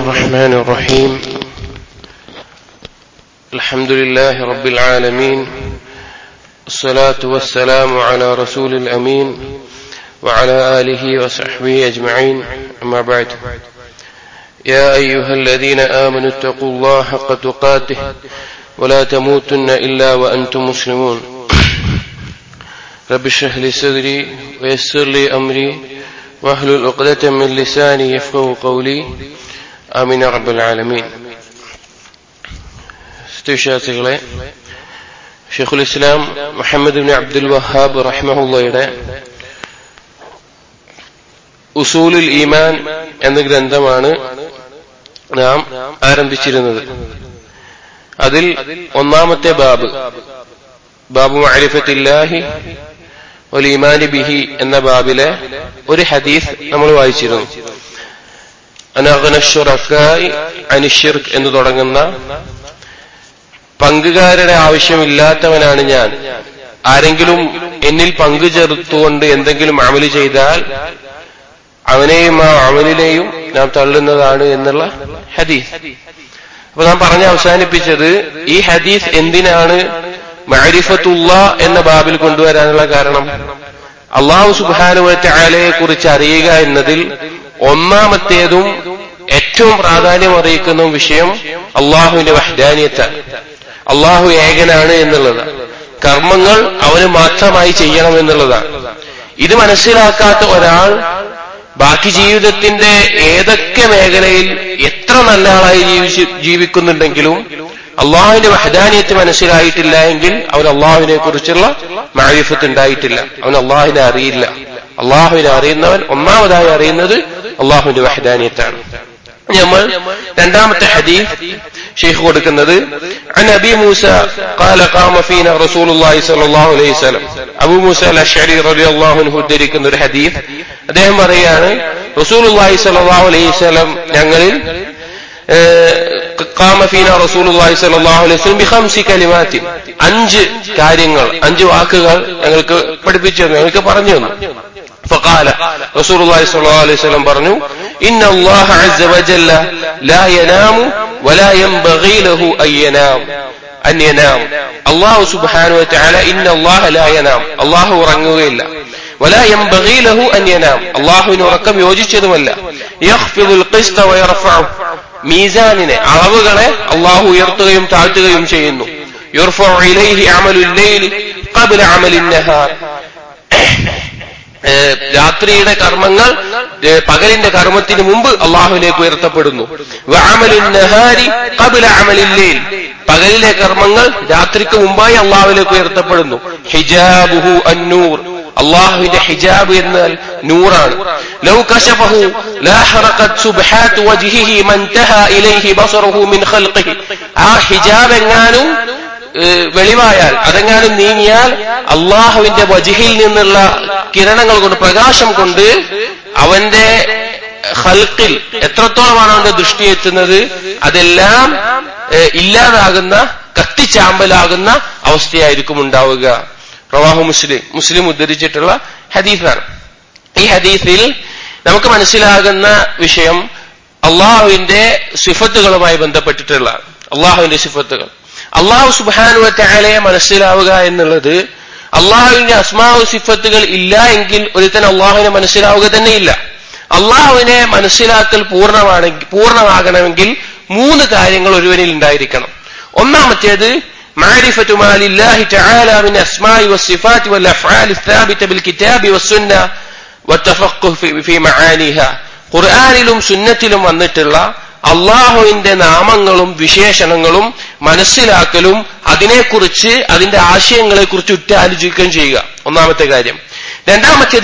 الرحمن الرحيم الحمد لله رب العالمين الصلاة والسلام على رسول الأمين وعلى آله وصحبه أجمعين أما بعد يا أيها الذين آمنوا اتقوا الله حق تقاته ولا تموتن إلا وأنتم مسلمون رب اشرح لي صدري ويسر لي أمري واحلل عقدة من لساني يفقه قولي آمين يا رب العالمين വിശ്വാസികളെ ഷെയ്ഖുൽ ഇസ്ലാം മുഹമ്മദ് ബിൻ അബ്ദുൽ വഹാബ് റഹ്മഹുള്ളയുടെ ഉസൂലുൽ ഈമാൻ എന്ന ഗ്രന്ഥമാണ് നാം ആരംഭിച്ചിരുന്നത് അതിൽ ഒന്നാമത്തെ ബാബ് ബാബു മഅരിഫത്തില്ലാഹി ഒൽ ഈമാനി ബിഹി എന്ന ബാബിലെ ഒരു ഹദീസ് നമ്മൾ വായിച്ചിരുന്നു അനഗനഷുറക്കായി അനിഷിർക്ക് എന്ന് തുടങ്ങുന്ന പങ്കുകാരുടെ ആവശ്യമില്ലാത്തവനാണ് ഞാൻ ആരെങ്കിലും എന്നിൽ പങ്കു ചേർത്തുകൊണ്ട് എന്തെങ്കിലും അമല് ചെയ്താൽ അവനെയും ആ അമലിനെയും നാം തള്ളുന്നതാണ് എന്നുള്ള ഹദീസ് അപ്പൊ നാം പറഞ്ഞ് അവസാനിപ്പിച്ചത് ഈ ഹദീസ് എന്തിനാണ് മഅരിഫത്തുള്ള എന്ന ബാബിൽ കൊണ്ടുവരാനുള്ള കാരണം അള്ളാഹു സുബാനുവറ്റ ആലയെ കുറിച്ച് അറിയുക എന്നതിൽ ഒന്നാമത്തേതും ഏറ്റവും പ്രാധാന്യം അറിയിക്കുന്ന വിഷയം അള്ളാഹുവിന്റെ വഹ്ദാനിയത്താണ് അള്ളാഹു ഏകനാണ് എന്നുള്ളത് കർമ്മങ്ങൾ അവന് മാത്രമായി ചെയ്യണം എന്നുള്ളതാണ് ഇത് മനസ്സിലാക്കാത്ത ഒരാൾ ബാക്കി ജീവിതത്തിന്റെ ഏതൊക്കെ മേഖലയിൽ എത്ര നല്ല ആളായി ജീവിച്ച് ജീവിക്കുന്നുണ്ടെങ്കിലും അള്ളാഹുവിന്റെ വഹദാനിയത്ത് മനസ്സിലായിട്ടില്ല എങ്കിൽ അവൻ അള്ളാഹുവിനെ കുറിച്ചുള്ള മാരിഫത്ത് ഉണ്ടായിട്ടില്ല അവൻ അള്ളാഹുവിനെ അറിയില്ല അള്ളാഹുവിനെ അറിയുന്നവൻ ഒന്നാമതായി അറിയുന്നത് അള്ളാഹുവിന്റെ വഹദാനിയത്താണ് നമ്മൾ രണ്ടാമത്തെ ഹദീഫ് ഷെയ്ഖ് കൊടുക്കുന്നത് عن ابي موسى قال قام فينا رسول الله صلى الله عليه وسلم അബൂ മൂസ അൽ-അശ്അരി റളിയല്ലാഹു അൻഹു ഉദ്ധരിക്കുന്ന ഒരു ഹദീസ് അദ്ദേഹം പറയാണ് റസൂലുള്ളാഹി സ്വല്ലല്ലാഹു അലൈഹി വസല്ലം ഞങ്ങളിൽ قام فينا رسول الله صلى الله عليه وسلم بخمس كلمات അഞ്ച് കാര്യങ്ങൾ അഞ്ച് വാക്കുകൾ ഞങ്ങൾക്ക് പഠിപ്പിച്ചു തന്നു ഞങ്ങൾക്ക് പറഞ്ഞു തന്നു فقال رسول الله صلى الله عليه وسلم പറഞ്ഞു إن الله عز وجل لا ينام ولا ينبغي له أن ينام أن ينام الله سبحانه وتعالى إن الله لا ينام الله ഉറങ്ങുകയില്ല ولا ينبغي له أن ينام അള്ളാഹുവിന് ഉറക്കം യോജിച്ചതുമല്ല يخفض القسط ويرفعه മീസാനിനെ അളവുകളെ അള്ളാഹു ഉയർത്തുകയും താഴ്ത്തുകയും ചെയ്യുന്നു يرفع إليه عمل الليل قبل عمل النهار രാത്രിയുടെ കർമ്മങ്ങൾ പകലിന്റെ കർമ്മത്തിന് മുമ്പ് അള്ളാഹുവിലേക്ക് ഉയർത്തപ്പെടുന്നു പകലിലെ കർമ്മങ്ങൾ രാത്രിക്ക് മുമ്പായി അള്ളാഹുവിലേക്ക് ഉയർത്തപ്പെടുന്നു ഹിജാബുഹു അന്നൂർ അള്ളാഹുവിന്റെ ഹിജാബ് എന്നാൽ നൂറാണ് ലൗ കശഫഹു ലാഹറഖത് സുബ്ഹാത്ത് വജ്ഹിഹി മൻതഹ ഇലൈഹി ബസറുഹു മിൻ ഖൽഖിഹി ആ ഹിജാബ് എങ്ങാനും വെളിവായാൽ അതെങ്ങാനും നീങ്ങിയാൽ അള്ളാഹുവിന്റെ വജിഹിൽ നിന്നുള്ള കിരണങ്ങൾ കൊണ്ട് പ്രകാശം കൊണ്ട് അവന്റെ ഹൽക്കിൽ എത്രത്തോളമാണ് അവന്റെ ദൃഷ്ടി എത്തുന്നത് അതെല്ലാം ഇല്ലാതാകുന്ന കത്തിച്ചാമ്പലാകുന്ന അവസ്ഥയായിരിക്കും ഉണ്ടാവുക പ്രവാഹു മുസ്ലിം മുസ്ലിം ഉദ്ധരിച്ചിട്ടുള്ള ഹദീസാണ് ഈ ഹദീസിൽ നമുക്ക് മനസ്സിലാകുന്ന വിഷയം അള്ളാഹുവിന്റെ സിഫത്തുകളുമായി ബന്ധപ്പെട്ടിട്ടുള്ള അള്ളാഹുവിന്റെ സിഫത്തുകൾ അള്ളാഹു സുബാനുവറ്റാലയെ മനസ്സിലാവുക എന്നുള്ളത് അള്ളാഹുവിന്റെ അസ്മാവു സിഫത്തുകൾ ഇല്ല എങ്കിൽ ഒരുത്തൻ അള്ളാഹുവിനെ മനസ്സിലാവുക തന്നെയില്ല അള്ളാഹുവിനെ മനസ്സിലാക്കൽ പൂർണ്ണമാണെങ്കിൽ പൂർണ്ണമാകണമെങ്കിൽ മൂന്ന് കാര്യങ്ങൾ ഒരുവനിൽ ഉണ്ടായിരിക്കണം ഒന്നാമത്തേത് معرفة ما لله تعالى من أسماء والصفات والأفعال الثابتة بالكتاب والسنة والتفقه في, في معانيها ഖുർആാനിലും സുന്നത്തിലും വന്നിട്ടുള്ള അള്ളാഹുവിന്റെ നാമങ്ങളും വിശേഷണങ്ങളും മനസ്സിലാക്കലും അതിനെക്കുറിച്ച് അതിന്റെ ആശയങ്ങളെക്കുറിച്ച് ഉറ്റാലോചിക്കുകയും ചെയ്യുക ഒന്നാമത്തെ കാര്യം രണ്ടാമത്തേത്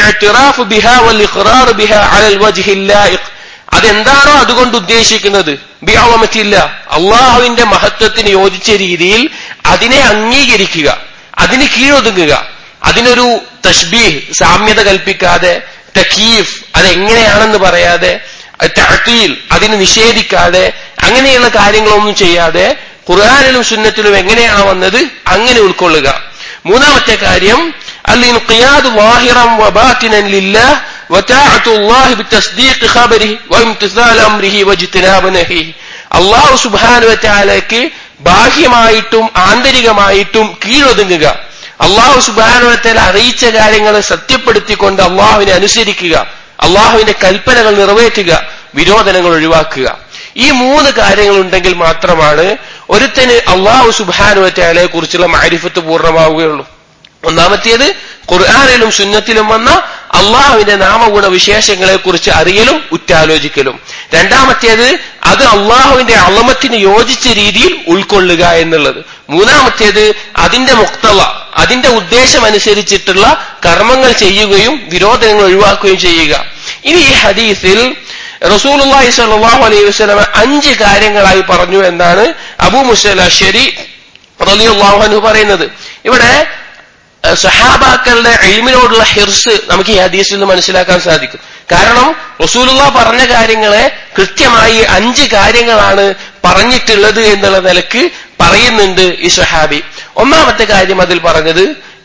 അതെന്താണോ അതുകൊണ്ട് ഉദ്ദേശിക്കുന്നത് ബിയാവമറ്റില്ല അള്ളാഹുവിന്റെ മഹത്വത്തിന് യോജിച്ച രീതിയിൽ അതിനെ അംഗീകരിക്കുക അതിന് കീഴൊതുങ്ങുക അതിനൊരു തഷ്ബീഹ് സാമ്യത കൽപ്പിക്കാതെ തക്കീഫ് അതെങ്ങനെയാണെന്ന് പറയാതെ തഴത്തീൽ അതിന് നിഷേധിക്കാതെ അങ്ങനെയുള്ള കാര്യങ്ങളൊന്നും ചെയ്യാതെ ഖുർആാനിലും സുന്നത്തിലും എങ്ങനെയാണ് വന്നത് അങ്ങനെ ഉൾക്കൊള്ളുക മൂന്നാമത്തെ കാര്യം الانقياد ظاهرا وباطنا لله وطاعة الله بتصديق خبره وامتثال أمره واجتناب نهيه അള്ളാഹു സുബാനു വറ്റാലേക്ക് ബാഹ്യമായിട്ടും ആന്തരികമായിട്ടും കീഴൊതുങ്ങുക അള്ളാഹു സുബാനുവത്തേൽ അറിയിച്ച കാര്യങ്ങളെ സത്യപ്പെടുത്തിക്കൊണ്ട് അള്ളാഹുവിനെ അനുസരിക്കുക അള്ളാഹുവിന്റെ കൽപ്പനകൾ നിറവേറ്റുക വിരോധനങ്ങൾ ഒഴിവാക്കുക ഈ മൂന്ന് കാര്യങ്ങൾ ഉണ്ടെങ്കിൽ മാത്രമാണ് ഒരുത്തന് അള്ളാഹു സുബാനുവറ്റയാളെ കുറിച്ചുള്ള മാരിഫത്ത് പൂർണ്ണമാവുകയുള്ളൂ ഒന്നാമത്തേത് ഖുർആാനിലും സുന്നത്തിലും വന്ന അള്ളാഹുവിന്റെ നാമഗുണ വിശേഷങ്ങളെ കുറിച്ച് അറിയലും ഉറ്റാലോചിക്കലും രണ്ടാമത്തേത് അത് അള്ളാഹുവിന്റെ അളമത്തിന് യോജിച്ച രീതിയിൽ ഉൾക്കൊള്ളുക എന്നുള്ളത് മൂന്നാമത്തേത് അതിന്റെ മുക്തവ അതിന്റെ ഉദ്ദേശം അനുസരിച്ചിട്ടുള്ള കർമ്മങ്ങൾ ചെയ്യുകയും വിരോധനങ്ങൾ ഒഴിവാക്കുകയും ചെയ്യുക ഇനി ഈ ഹദീസിൽ റസൂലുള്ളാഹി സ്വല്ലല്ലാഹു അലൈഹി വസല്ലം അഞ്ച് കാര്യങ്ങളായി പറഞ്ഞു എന്നാണ് അബൂ മുസല ശരി റളിയല്ലാഹു അൻഹു പറയുന്നത് ഇവിടെ സഹാബാക്കളുടെ എൽമിനോടുള്ള ഹിർസ് നമുക്ക് ഈ ഹദീസിൽ നിന്ന് മനസ്സിലാക്കാൻ സാധിക്കും കാരണം റസൂലുള്ള പറഞ്ഞ കാര്യങ്ങളെ കൃത്യമായി അഞ്ച് കാര്യങ്ങളാണ് പറഞ്ഞിട്ടുള്ളത് എന്നുള്ള നിലക്ക് പറയുന്നുണ്ട് ഈ സഹാബി ഒന്നാമത്തെ കാര്യം അതിൽ പറഞ്ഞത്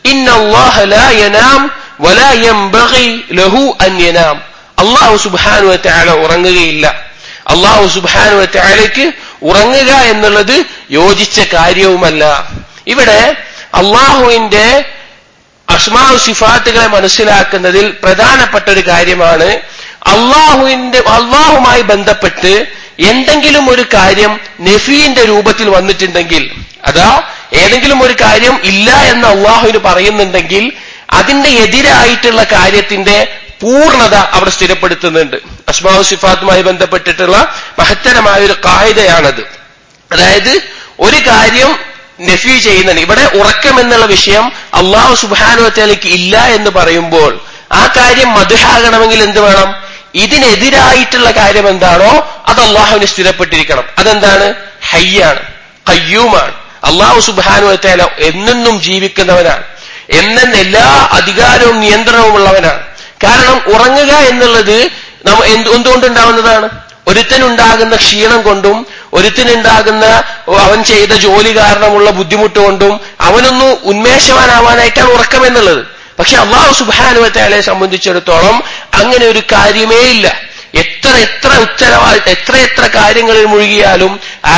അള്ളാഹു സുബാനു താല ഉറങ്ങുകയില്ല അള്ളാഹു സുബാനു താലയ്ക്ക് ഉറങ്ങുക എന്നുള്ളത് യോജിച്ച കാര്യവുമല്ല ഇവിടെ അള്ളാഹുവിന്റെ അസ്മാവ് സിഫാത്തുകളെ മനസ്സിലാക്കുന്നതിൽ പ്രധാനപ്പെട്ട ഒരു കാര്യമാണ് അള്ളാഹുവിന്റെ അള്ളാഹുമായി ബന്ധപ്പെട്ട് എന്തെങ്കിലും ഒരു കാര്യം നഫീന്റെ രൂപത്തിൽ വന്നിട്ടുണ്ടെങ്കിൽ അതാ ഏതെങ്കിലും ഒരു കാര്യം ഇല്ല എന്ന് അള്ളാഹുവിന് പറയുന്നുണ്ടെങ്കിൽ അതിന്റെ എതിരായിട്ടുള്ള കാര്യത്തിന്റെ പൂർണ്ണത അവിടെ സ്ഥിരപ്പെടുത്തുന്നുണ്ട് അസ്മാവ് സിഫാത്തുമായി ബന്ധപ്പെട്ടിട്ടുള്ള മഹത്തരമായ ഒരു കായികയാണത് അതായത് ഒരു കാര്യം നഫി ചെയ്യുന്നുണ്ട് ഇവിടെ ഉറക്കം എന്നുള്ള വിഷയം അള്ളാഹു സുബാനുവത്തേലേക്ക് ഇല്ല എന്ന് പറയുമ്പോൾ ആ കാര്യം മധുഹാകണമെങ്കിൽ എന്ത് വേണം ഇതിനെതിരായിട്ടുള്ള കാര്യം എന്താണോ അത് അള്ളാഹുവിന് സ്ഥിരപ്പെട്ടിരിക്കണം അതെന്താണ് ഹയ്യാണ് കയ്യൂമാണ് അള്ളാഹു സുബാനുവത്തേല എന്നെന്നും ജീവിക്കുന്നവനാണ് എന്നെന്ന് എല്ലാ അധികാരവും നിയന്ത്രണവും ഉള്ളവനാണ് കാരണം ഉറങ്ങുക എന്നുള്ളത് നമ്മ എന്തുകൊണ്ടുണ്ടാവുന്നതാണ് ഒരുത്തനുണ്ടാകുന്ന ക്ഷീണം കൊണ്ടും ഒരുത്തനുണ്ടാകുന്ന അവൻ ചെയ്ത ജോലി കാരണമുള്ള ബുദ്ധിമുട്ട് കൊണ്ടും അവനൊന്ന് ഉന്മേഷവാനാവാനായിട്ടാണ് ഉറക്കം എന്നുള്ളത് പക്ഷെ അള്ളാഹു സുബാനുവത്തയാളെ സംബന്ധിച്ചിടത്തോളം അങ്ങനെ ഒരു കാര്യമേ ഇല്ല എത്ര എത്ര ഉത്തരവാദി എത്ര എത്ര കാര്യങ്ങളിൽ മുഴുകിയാലും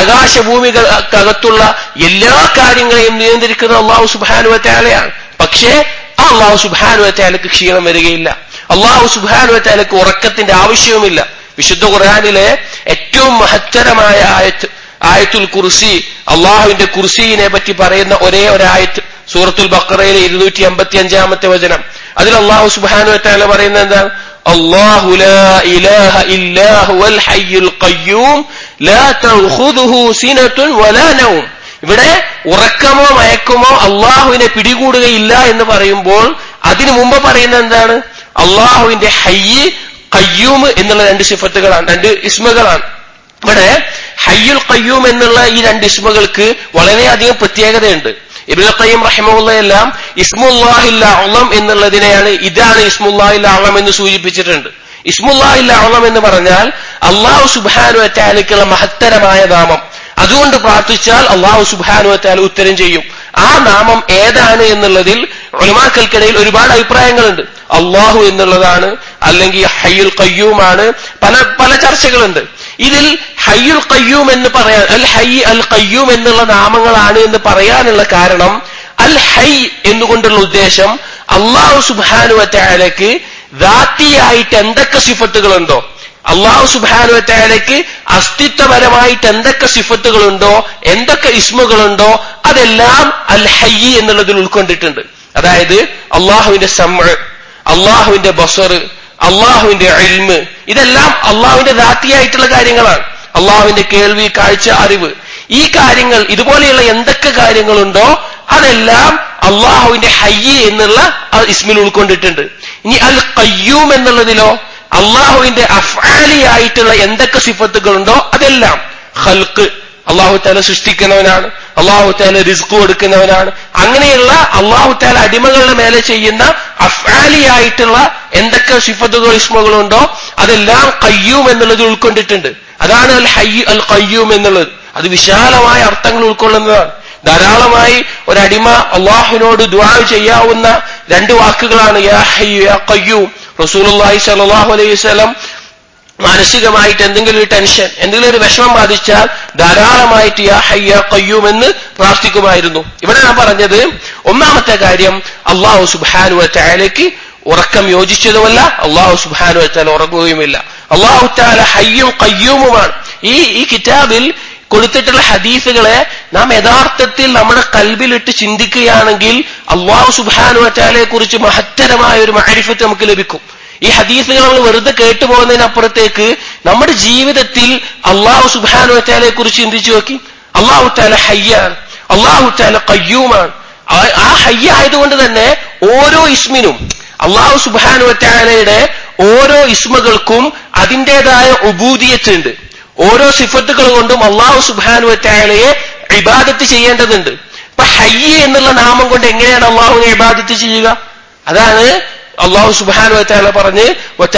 ആകാശഭൂമികൾക്കകത്തുള്ള എല്ലാ കാര്യങ്ങളെയും നിയന്ത്രിക്കുന്ന അള്ളാഹു സുബാനുവത്തയാളെയാണ് പക്ഷേ ആ അള്ളാഹു സുബാനുവത്തയാലക്ക് ക്ഷീണം വരികയില്ല അള്ളാഹു സുബാനുവത്തയാലക്ക് ഉറക്കത്തിന്റെ ആവശ്യവുമില്ല വിശുദ്ധ ഖുർആാനിലെ ഏറ്റവും മഹത്തരമായ ആയത്ത് ആയത്തുൽ കുർസി അള്ളാഹുവിന്റെ കുർസീനെ പറ്റി പറയുന്ന ഒരേ ഒരായത്ത് സൂറത്തുൽ ബക്കറയിലെ ഇരുന്നൂറ്റി അമ്പത്തി അഞ്ചാമത്തെ വചനം അതിൽ അള്ളാഹു സുബാനു വറ്റാല പറയുന്നത് എന്താണ് അള്ളാഹു ലാ ഇലാഹ ഇല്ലാഹു വൽ ഹയ്യുൽ ഖയ്യൂം ലാ തഖുദുഹു സിനത്തുൻ വലാ നൗം ഇവിടെ ഉറക്കമോ മയക്കമോ അള്ളാഹുവിനെ പിടികൂടുകയില്ല എന്ന് പറയുമ്പോൾ അതിനു മുമ്പ് പറയുന്നത് എന്താണ് അള്ളാഹുവിന്റെ ഹയ്യ് കയ്യൂം എന്നുള്ള രണ്ട് സിഫത്തുകളാണ് രണ്ട് ഇസ്മകളാണ് ഇവിടെ ഹയ്യുൽ കയ്യൂം എന്നുള്ള ഈ രണ്ട് ഇസ്മകൾക്ക് വളരെയധികം പ്രത്യേകതയുണ്ട് ഇബിൻ ഖയ്യം റഹിമുള്ളയെല്ലാം ഇസ്മുല്ലാഹിൽ അളം എന്നുള്ളതിനെയാണ് ഇതാണ് ഇസ്മുല്ലാഹിൽ അളം എന്ന് സൂചിപ്പിച്ചിട്ടുണ്ട് ഇസ്മുല്ലാഹിൽ അളം എന്ന് പറഞ്ഞാൽ അള്ളാഹു സുബാനു അറ്റാലിക്കുള്ള മഹത്തരമായ നാമം അതുകൊണ്ട് പ്രാർത്ഥിച്ചാൽ അള്ളാഹു സുബാനു അറ്റാൽ ഉത്തരം ചെയ്യും ആ നാമം ഏതാണ് എന്നുള്ളതിൽ ഒളിമാക്കൾക്കിടയിൽ ഒരുപാട് അഭിപ്രായങ്ങളുണ്ട് അള്ളാഹു എന്നുള്ളതാണ് അല്ലെങ്കിൽ ഹയ്യുൽ കയ്യൂമാണ് പല പല ചർച്ചകളുണ്ട് ഇതിൽ ഹയ്യുൽ കയ്യൂം എന്ന് പറയാൻ അൽ ഹൈ അൽ കയ്യൂം എന്നുള്ള നാമങ്ങളാണ് എന്ന് പറയാനുള്ള കാരണം അൽ ഹൈ എന്നുകൊണ്ടുള്ള ഉദ്ദേശം അള്ളാഹു സുബാനുവറ്റായാലേക്ക് ദാത്തിയായിട്ട് എന്തൊക്കെ സിഫത്തുകളുണ്ടോ അള്ളാഹു സുബാനുവറ്റായാലേക്ക് അസ്തിത്വപരമായിട്ട് എന്തൊക്കെ സിഫത്തുകളുണ്ടോ എന്തൊക്കെ ഇസ്മുകളുണ്ടോ അതെല്ലാം അൽ ഹൈ എന്നുള്ളതിൽ ഉൾക്കൊണ്ടിട്ടുണ്ട് അതായത് അള്ളാഹുവിന്റെ സമ്മ അള്ളാഹുവിന്റെ ബസർ അള്ളാഹുവിന്റെ അൽമ് ഇതെല്ലാം അള്ളാഹുവിന്റെ ദാത്തിയായിട്ടുള്ള കാര്യങ്ങളാണ് അള്ളാഹുവിന്റെ കേൾവി കാഴ്ച അറിവ് ഈ കാര്യങ്ങൾ ഇതുപോലെയുള്ള എന്തൊക്കെ കാര്യങ്ങളുണ്ടോ അതെല്ലാം അള്ളാഹുവിന്റെ ഹയ്യ് എന്നുള്ള ഇസ്മിൽ ഉൾക്കൊണ്ടിട്ടുണ്ട് ഇനി അൽ കയ്യൂം എന്നുള്ളതിലോ അള്ളാഹുവിന്റെ അഫാലിയായിട്ടുള്ള എന്തൊക്കെ സിഫത്തുകളുണ്ടോ അതെല്ലാം ഹൽക്ക് അള്ളാഹു താല സൃഷ്ടിക്കുന്നവനാണ് അള്ളാഹു താല റിസ്ക് കൊടുക്കുന്നവനാണ് അങ്ങനെയുള്ള അള്ളാഹു താല അടിമകളുടെ മേലെ ചെയ്യുന്ന അഫാലിയായിട്ടുള്ള എന്തൊക്കെ സിഫത്തുകൾ ഇസ്മകളുണ്ടോ അതെല്ലാം കയ്യൂം എന്നുള്ളത് ഉൾക്കൊണ്ടിട്ടുണ്ട് അതാണ് അൽ ഹയ്യ അൽ കയ്യൂം എന്നുള്ളത് അത് വിശാലമായ അർത്ഥങ്ങൾ ഉൾക്കൊള്ളുന്നതാണ് ധാരാളമായി ഒരടിമ അള്ളാഹുവിനോട് ദ്വാ ചെയ്യാവുന്ന രണ്ട് വാക്കുകളാണ് യാ ഹയ്യു യാ കയ്യൂം റസൂലുള്ളാഹി സ്വല്ലല്ലാഹു അലൈഹി വസല്ലം മാനസികമായിട്ട് എന്തെങ്കിലും ഒരു ടെൻഷൻ എന്തെങ്കിലും ഒരു വിഷമം ബാധിച്ചാൽ ധാരാളമായിട്ട് യാ ഹയ്യ കയ്യൂം എന്ന് പ്രാർത്ഥിക്കുമായിരുന്നു ഇവിടെ ഞാൻ പറഞ്ഞത് ഒന്നാമത്തെ കാര്യം അള്ളാഹു സുബാനു വറ്റാലേക്ക് ഉറക്കം യോജിച്ചതുമല്ല അള്ളാഹു സുബാനു വറ്റാൽ ഉറങ്ങുകയുമില്ല അള്ളാഹു താല ഹയ്യും കയ്യൂമുമാണ് ഈ ഈ കിതാബിൽ കൊടുത്തിട്ടുള്ള ഹദീസുകളെ നാം യഥാർത്ഥത്തിൽ നമ്മുടെ കൽബിലിട്ട് ചിന്തിക്കുകയാണെങ്കിൽ അള്ളാഹു സുബാനു വറ്റാലെ കുറിച്ച് മഹത്തരമായ ഒരു മാരിഫത്ത് നമുക്ക് ലഭിക്കും ഈ ഹദീസുകൾ നമ്മൾ വെറുതെ കേട്ടു പോകുന്നതിനപ്പുറത്തേക്ക് നമ്മുടെ ജീവിതത്തിൽ അള്ളാഹു സുബാനു വറ്റാലെ കുറിച്ച് ചിന്തിച്ചു നോക്കി അള്ളാഹു താല ഹയ്യാണ് അള്ളാഹു താല കയ്യൂമാണ് ആ ഹയ്യ ആയതുകൊണ്ട് തന്നെ ഓരോ ഇസ്മിനും അള്ളാഹു സുബാനു വറ്റാലയുടെ ഓരോ ഇസ്മകൾക്കും അതിൻ്റെതായ ഉബൂദിയത്തുണ്ട് ഓരോ സിഫത്തുകൾ കൊണ്ടും അള്ളാഹു സുബാനു വറ്റാലയെ ഇബാദത്ത് ചെയ്യേണ്ടതുണ്ട് ഇപ്പൊ ഹയ്യ എന്നുള്ള നാമം കൊണ്ട് എങ്ങനെയാണ് അള്ളാഹുവിനെ ഇബാദത്ത് ചെയ്യുക അതാണ് അള്ളാഹു സുബാനു വറ്റാല പറഞ്ഞ്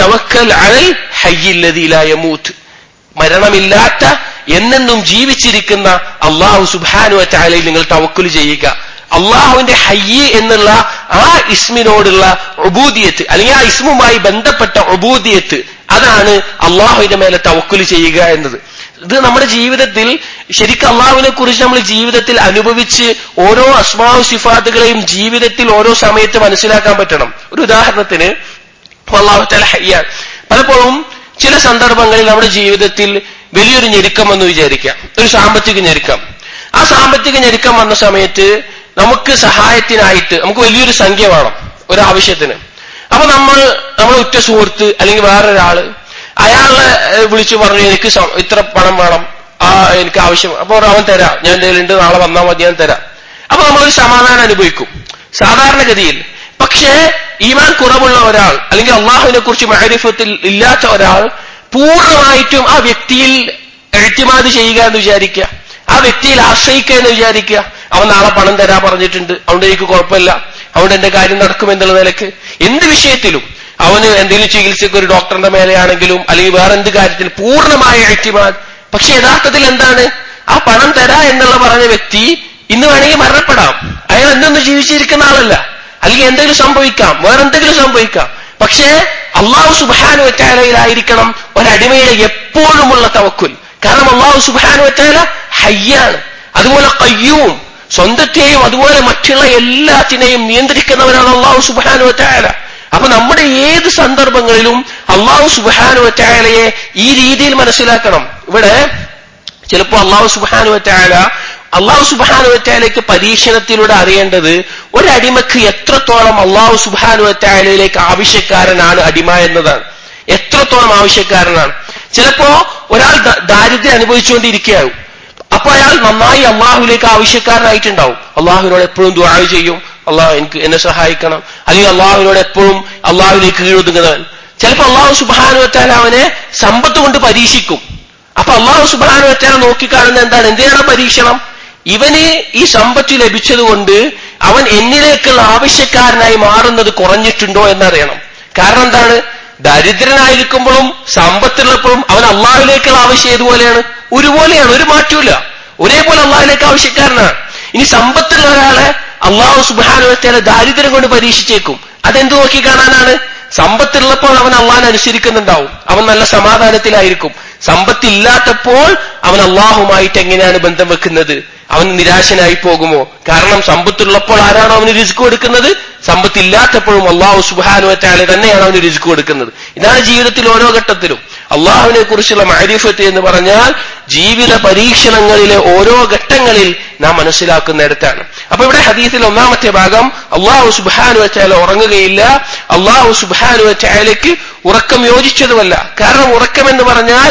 അലൽ ഹയ്യില്ലതിയിലായമൂത്ത് മരണമില്ലാത്ത എന്നെന്നും ജീവിച്ചിരിക്കുന്ന അള്ളാഹു സുബാനു വറ്റാലയിൽ നിങ്ങൾ തവക്കുൽ ചെയ്യുക അള്ളാഹുവിന്റെ ഹയ്യ് എന്നുള്ള ആ ഇസ്മിനോടുള്ള ഒബൂദിയത്ത് അല്ലെങ്കിൽ ആ ഇസ്മുമായി ബന്ധപ്പെട്ട ഒബൂദിയത്ത് അതാണ് അള്ളാഹുവിന്റെ മേലെ തവക്കുൽ ചെയ്യുക എന്നത് ഇത് നമ്മുടെ ജീവിതത്തിൽ ശരിക്കും അള്ളാഹുവിനെ കുറിച്ച് നമ്മൾ ജീവിതത്തിൽ അനുഭവിച്ച് ഓരോ അസ്മാവ് സിഫാത്തുകളെയും ജീവിതത്തിൽ ഓരോ സമയത്ത് മനസ്സിലാക്കാൻ പറ്റണം ഒരു ഉദാഹരണത്തിന് അള്ളാഹു തല ഹയ്യാൻ പലപ്പോഴും ചില സന്ദർഭങ്ങളിൽ നമ്മുടെ ജീവിതത്തിൽ വലിയൊരു ഞെരുക്കം എന്ന് വിചാരിക്കാം ഒരു സാമ്പത്തിക ഞെരുക്കം ആ സാമ്പത്തിക ഞെരുക്കം വന്ന സമയത്ത് നമുക്ക് സഹായത്തിനായിട്ട് നമുക്ക് വലിയൊരു സംഖ്യ വേണം ഒരു ആവശ്യത്തിന് അപ്പൊ നമ്മൾ നമ്മുടെ ഉറ്റ സുഹൃത്ത് അല്ലെങ്കിൽ വേറൊരാള് അയാളെ വിളിച്ചു പറഞ്ഞു എനിക്ക് ഇത്ര പണം വേണം ആ എനിക്ക് ആവശ്യം അപ്പൊ അവൻ തരാം ഞാൻ എന്തെങ്കിലും നാളെ വന്നാൽ മതി ഞാൻ തരാം അപ്പൊ നമ്മളൊരു സമാധാനം അനുഭവിക്കും സാധാരണഗതിയിൽ പക്ഷേ ഈമാൻ കുറവുള്ള ഒരാൾ അല്ലെങ്കിൽ അള്ളാഹുവിനെ കുറിച്ച് മാരിഫത്തിൽ ഇല്ലാത്ത ഒരാൾ പൂർണ്ണമായിട്ടും ആ വ്യക്തിയിൽ എഴുത്തിമാത് ചെയ്യുക എന്ന് വിചാരിക്കുക ആ വ്യക്തിയിൽ ആശ്രയിക്കുക എന്ന് വിചാരിക്കുക അവൻ നാളെ പണം തരാൻ പറഞ്ഞിട്ടുണ്ട് അതുകൊണ്ട് എനിക്ക് കുഴപ്പമില്ല അതുകൊണ്ട് എന്റെ കാര്യം നടക്കും എന്നുള്ള നിലക്ക് എന്ത് വിഷയത്തിലും അവന് എന്തെങ്കിലും ചികിത്സയ്ക്ക് ഒരു ഡോക്ടറിന്റെ മേലെയാണെങ്കിലും അല്ലെങ്കിൽ വേറെ എന്ത് കാര്യത്തിൽ പൂർണ്ണമായ എഴുത്തിമാത് പക്ഷെ യഥാർത്ഥത്തിൽ എന്താണ് ആ പണം തരാ എന്നുള്ള പറഞ്ഞ വ്യക്തി ഇന്ന് വേണമെങ്കിൽ മരണപ്പെടാം അയാൾ എന്തൊന്നും ജീവിച്ചിരിക്കുന്ന ആളല്ല അല്ലെങ്കിൽ എന്തെങ്കിലും സംഭവിക്കാം വേറെ എന്തെങ്കിലും സംഭവിക്കാം പക്ഷേ അള്ളാഹു സുബാനു വറ്റാലയിലായിരിക്കണം ഒരടിമയുടെ എപ്പോഴുമുള്ള തവക്കുൽ കാരണം അള്ളാഹു സുബാനു വറ്റാല ഹയ്യാണ് അതുപോലെ കയ്യൂം സ്വന്തത്തെയും അതുപോലെ മറ്റുള്ള എല്ലാത്തിനെയും നിയന്ത്രിക്കുന്നവരാണ് അള്ളാഹു സുബാനു വറ്റാല അപ്പൊ നമ്മുടെ ഏത് സന്ദർഭങ്ങളിലും അള്ളാഹു സുബാനു വറ്റാലയെ ഈ രീതിയിൽ മനസ്സിലാക്കണം ഇവിടെ ചിലപ്പോൾ അള്ളാഹു സുബാനു വറ്റാല അള്ളാഹു സുബാനു വറ്റാലേക്ക് പരീക്ഷണത്തിലൂടെ അറിയേണ്ടത് ഒരടിമക്ക് എത്രത്തോളം അള്ളാഹു സുബാനു വറ്റാലയിലേക്ക് ആവശ്യക്കാരനാണ് അടിമ എന്നതാണ് എത്രത്തോളം ആവശ്യക്കാരനാണ് ചിലപ്പോ ഒരാൾ ദാരിദ്ര്യം അനുഭവിച്ചുകൊണ്ടിരിക്കുകയാവും അപ്പൊ അയാൾ നന്നായി അള്ളാഹുലേക്ക് ആവശ്യക്കാരനായിട്ടുണ്ടാവും അള്ളാഹുവിനോട് എപ്പോഴും ദ്വാഴ ചെയ്യും അള്ളാഹു എനിക്ക് എന്നെ സഹായിക്കണം അല്ലെങ്കിൽ അള്ളാഹുവിനോട് എപ്പോഴും അള്ളാഹുലേക്ക് കീഴൊതുങ്ങുന്നവൻ ചിലപ്പോൾ അള്ളാഹു സുബാനുവറ്റാൽ അവനെ സമ്പത്ത് കൊണ്ട് പരീക്ഷിക്കും അപ്പൊ അള്ളാഹു സുബാനുവറ്റാൽ നോക്കിക്കാണുന്ന എന്താണ് എന്തിനാണ് പരീക്ഷണം ഇവന് ഈ സമ്പത്ത് ലഭിച്ചതുകൊണ്ട് അവൻ എന്നിലേക്കുള്ള ആവശ്യക്കാരനായി മാറുന്നത് കുറഞ്ഞിട്ടുണ്ടോ എന്നറിയണം കാരണം എന്താണ് ദരിദ്രനായിരിക്കുമ്പോഴും സമ്പത്തുള്ളപ്പോഴും അവൻ അള്ളാഹുലേക്കുള്ള ആവശ്യം ഏതുപോലെയാണ് ഒരുപോലെയാണ് ഒരു മാറ്റമില്ല ഒരേപോലെ അള്ളാഹുലേക്ക് ആവശ്യക്കാരനാണ് ഇനി സമ്പത്തുള്ള ഒരാളെ അള്ളാഹു സുബാനുവത്തേലെ ദാരിദ്ര്യം കൊണ്ട് പരീക്ഷിച്ചേക്കും അതെന്ത് നോക്കി കാണാനാണ് സമ്പത്തുള്ളപ്പോൾ അവൻ അള്ളാഹിനെ അനുസരിക്കുന്നുണ്ടാവും അവൻ നല്ല സമാധാനത്തിലായിരിക്കും സമ്പത്തില്ലാത്തപ്പോൾ അവൻ അള്ളാഹുമായിട്ട് എങ്ങനെയാണ് ബന്ധം വെക്കുന്നത് അവൻ നിരാശനായി പോകുമോ കാരണം സമ്പത്തുള്ളപ്പോൾ ആരാണോ അവന് രിസ്ക് കൊടുക്കുന്നത് സമ്പത്തില്ലാത്തപ്പോഴും അള്ളാഹു സുബാനുവറ്റാലെ തന്നെയാണ് അവന് രിസ്ക് കൊടുക്കുന്നത് ഇതാണ് ജീവിതത്തിൽ ഓരോ ഘട്ടത്തിലും അള്ളാഹുവിനെ കുറിച്ചുള്ള മാരിഫത്ത് എന്ന് പറഞ്ഞാൽ ജീവിത പരീക്ഷണങ്ങളിലെ ഓരോ ഘട്ടങ്ങളിൽ നാം മനസ്സിലാക്കുന്നിടത്താണ് അപ്പൊ ഇവിടെ ഹദീസിൽ ഒന്നാമത്തെ ഭാഗം അള്ളാഹു സുബാനു വച്ചാല ഉറങ്ങുകയില്ല അള്ളാഹു സുബാനു വച്ചാലയ്ക്ക് ഉറക്കം യോജിച്ചതുമല്ല കാരണം ഉറക്കം എന്ന് പറഞ്ഞാൽ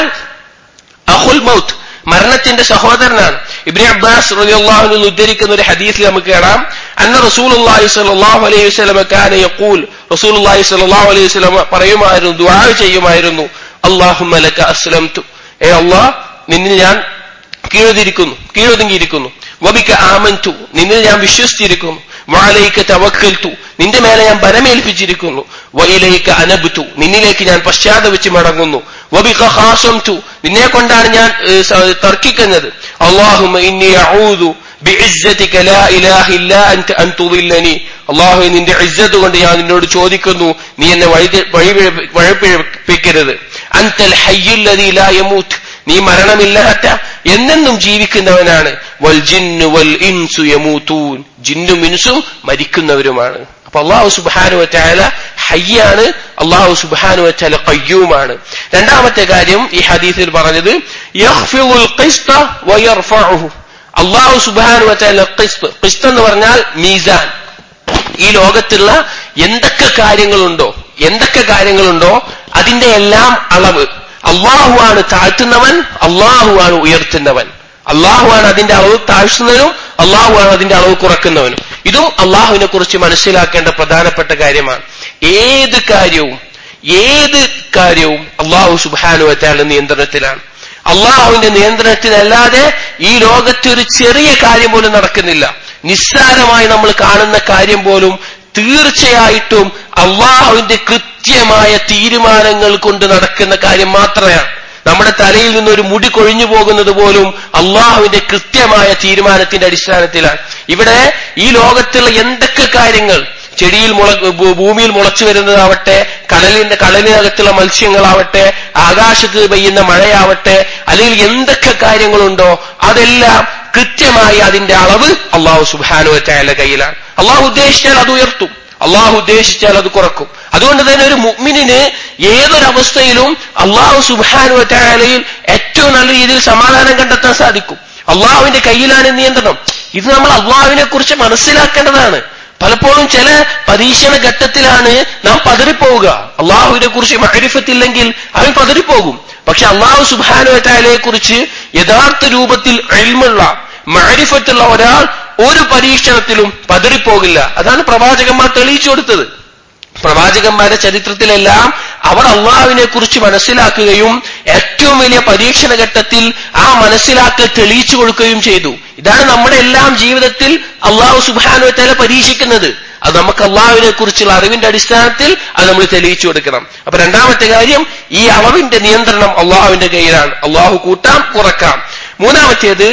അഹുൽ മൗത്ത് മരണത്തിന്റെ സഹോദരനാണ് ഇബ്രി അബ്ബാസ് റളിയല്ലാഹു ഉദ്ധരിക്കുന്ന ഒരു ഹദീസിൽ നമുക്ക് കാണാം അന്ന റസൂലുള്ളാഹി സ്വല്ലല്ലാഹു അലൈഹി വസല്ലം കാന യഖൂൽ റസൂലുള്ളാഹി സ്വല്ലല്ലാഹു അലൈഹി വസല്ലം പറയുമായിരുന്നു ദുആ ചെയ്യുമായിരുന്നു അല്ലാഹുമ്മ ലക അസ്ലംതു ഏ അല്ലാഹ് നിന്നിൽ ഞാൻ കീഴൊതിരിക്കുന്നു കീഴൊതുങ്ങിയിരിക്കുന്നു വബിക ആമൻതു നിന്നിൽ ഞാൻ വിശ്വസിച്ചിരിക്കുന്നു വാലയിക്ക് തവക്കൽത്തു നിന്റെ മേലെ ഞാൻ ബലമേൽപ്പിച്ചിരിക്കുന്നു വയിലേക്ക് അനബുത്തു നിന്നിലേക്ക് ഞാൻ പശ്ചാത്തപിച്ച് മടങ്ങുന്നു വബിക ഹാസം തു നിന്നെ കൊണ്ടാണ് ഞാൻ തർക്കിക്കുന്നത് അള്ളാഹുമ ഇന്നി അഊദു ബിഇസ്സതിക ലാ ഇലാഹ ഇല്ലാ അൻത അൻ തുദില്ലനി അല്ലാഹു നിന്റെ ഇസ്സത്ത് കൊണ്ട് ഞാൻ നിന്നോട് ചോദിക്കുന്നു നീ എന്നെ വഴി വഴി വഴിപ്പിക്കരുത് അൻതൽ ഹയ്യുല്ലദീ ലാ യമൂത്ത് നീ മരണമില്ലാത്ത എന്നെന്നും ജീവിക്കുന്നവനാണ് വൽ ജിന്നു വൽ ഇൻസു യമൂത്തൂൻ ജിന്നും ഇൻസും മരിക്കുന്നവരുമാണ് അപ്പൊ അള്ളാഹു സുബാനു വറ്റാല ഹയ്യാണ് അള്ളാഹു സുബാനു വറ്റാല കയ്യൂമാണ് രണ്ടാമത്തെ കാര്യം ഈ ഹദീസിൽ പറഞ്ഞത് യഖ്ഫിദുൽ ഖിസ്ത വയർഫഉഹു അള്ളാഹു സുബാനു വറ്റാല ഖിസ്ത് ഖിസ്ത് എന്ന് പറഞ്ഞാൽ മീസാൻ ഈ ലോകത്തുള്ള എന്തൊക്കെ കാര്യങ്ങളുണ്ടോ എന്തൊക്കെ കാര്യങ്ങളുണ്ടോ അതിന്റെ എല്ലാം അളവ് അള്ളാഹുവാണ് താഴ്ത്തുന്നവൻ അള്ളാഹുവാണ് ഉയർത്തുന്നവൻ അള്ളാഹുവാണ് അതിന്റെ അളവ് താഴ്ത്തുന്നവനും അള്ളാഹുവാണ് അതിന്റെ അളവ് കുറക്കുന്നവനും ഇതും അള്ളാഹുവിനെ കുറിച്ച് മനസ്സിലാക്കേണ്ട പ്രധാനപ്പെട്ട കാര്യമാണ് ഏത് കാര്യവും ഏത് കാര്യവും അള്ളാഹു സുബാനുവറ്റാളുടെ നിയന്ത്രണത്തിലാണ് അള്ളാഹുവിന്റെ നിയന്ത്രണത്തിലല്ലാതെ ഈ ലോകത്ത് ഒരു ചെറിയ കാര്യം പോലും നടക്കുന്നില്ല നിസ്സാരമായി നമ്മൾ കാണുന്ന കാര്യം പോലും തീർച്ചയായിട്ടും അള്ളാഹുവിന്റെ കൃത്യമായ തീരുമാനങ്ങൾ കൊണ്ട് നടക്കുന്ന കാര്യം മാത്രമാണ് നമ്മുടെ തലയിൽ നിന്ന് ഒരു മുടി കൊഴിഞ്ഞു പോകുന്നത് പോലും അള്ളാഹുവിന്റെ കൃത്യമായ തീരുമാനത്തിന്റെ അടിസ്ഥാനത്തിലാണ് ഇവിടെ ഈ ലോകത്തുള്ള എന്തൊക്കെ കാര്യങ്ങൾ ചെടിയിൽ മുള ഭൂമിയിൽ മുളച്ചു വരുന്നതാവട്ടെ കടലിന്റെ കടലിനകത്തുള്ള മത്സ്യങ്ങളാവട്ടെ ആകാശത്ത് പെയ്യുന്ന മഴയാവട്ടെ അല്ലെങ്കിൽ എന്തൊക്കെ കാര്യങ്ങളുണ്ടോ അതെല്ലാം കൃത്യമായി അതിന്റെ അളവ് അള്ളാഹു സുബാനുവറ്റായ കയ്യിലാണ് അള്ളാഹു ഉദ്ദേശിച്ചാൽ അത് ഉയർത്തും അള്ളാഹു ഉദ്ദേശിച്ചാൽ അത് കുറക്കും അതുകൊണ്ട് തന്നെ ഒരു മുഗ്മിനിന് ഏതൊരവസ്ഥയിലും അള്ളാഹു സുബാനുവറ്റായാലയിൽ ഏറ്റവും നല്ല രീതിയിൽ സമാധാനം കണ്ടെത്താൻ സാധിക്കും അള്ളാഹുവിന്റെ കയ്യിലാണ് നിയന്ത്രണം ഇത് നമ്മൾ അള്ളാഹുവിനെ കുറിച്ച് മനസ്സിലാക്കേണ്ടതാണ് പലപ്പോഴും ചില പരീക്ഷണ ഘട്ടത്തിലാണ് നാം പതറിപ്പോവുക അള്ളാഹുവിനെ കുറിച്ച് മകരിഫത്തില്ലെങ്കിൽ അവൻ പതറിപ്പോകും പക്ഷെ അള്ളാഹു സുബാനുവറ്റായാലയെ കുറിച്ച് യഥാർത്ഥ രൂപത്തിൽ എൽമുള്ള മാരിഫത്തുള്ള ഒരാൾ ഒരു പരീക്ഷണത്തിലും പതറിപ്പോകില്ല അതാണ് പ്രവാചകന്മാർ തെളിയിച്ചു കൊടുത്തത് പ്രവാചകന്മാരുടെ ചരിത്രത്തിലെല്ലാം അവർ അള്ളാഹുവിനെ കുറിച്ച് മനസ്സിലാക്കുകയും ഏറ്റവും വലിയ പരീക്ഷണ ഘട്ടത്തിൽ ആ മനസ്സിലാക്കൽ തെളിയിച്ചു കൊടുക്കുകയും ചെയ്തു ഇതാണ് നമ്മുടെ എല്ലാം ജീവിതത്തിൽ അള്ളാഹു സുബാനുവത്തേല പരീക്ഷിക്കുന്നത് അത് നമുക്ക് അള്ളാഹുവിനെ കുറിച്ചുള്ള അറിവിന്റെ അടിസ്ഥാനത്തിൽ അത് നമ്മൾ തെളിയിച്ചു കൊടുക്കണം അപ്പൊ രണ്ടാമത്തെ കാര്യം ഈ അളവിന്റെ നിയന്ത്രണം അള്ളാഹുവിന്റെ കയ്യിലാണ് അള്ളാഹു കൂട്ടാം കുറക്കാം മൂന്നാമത്തേത്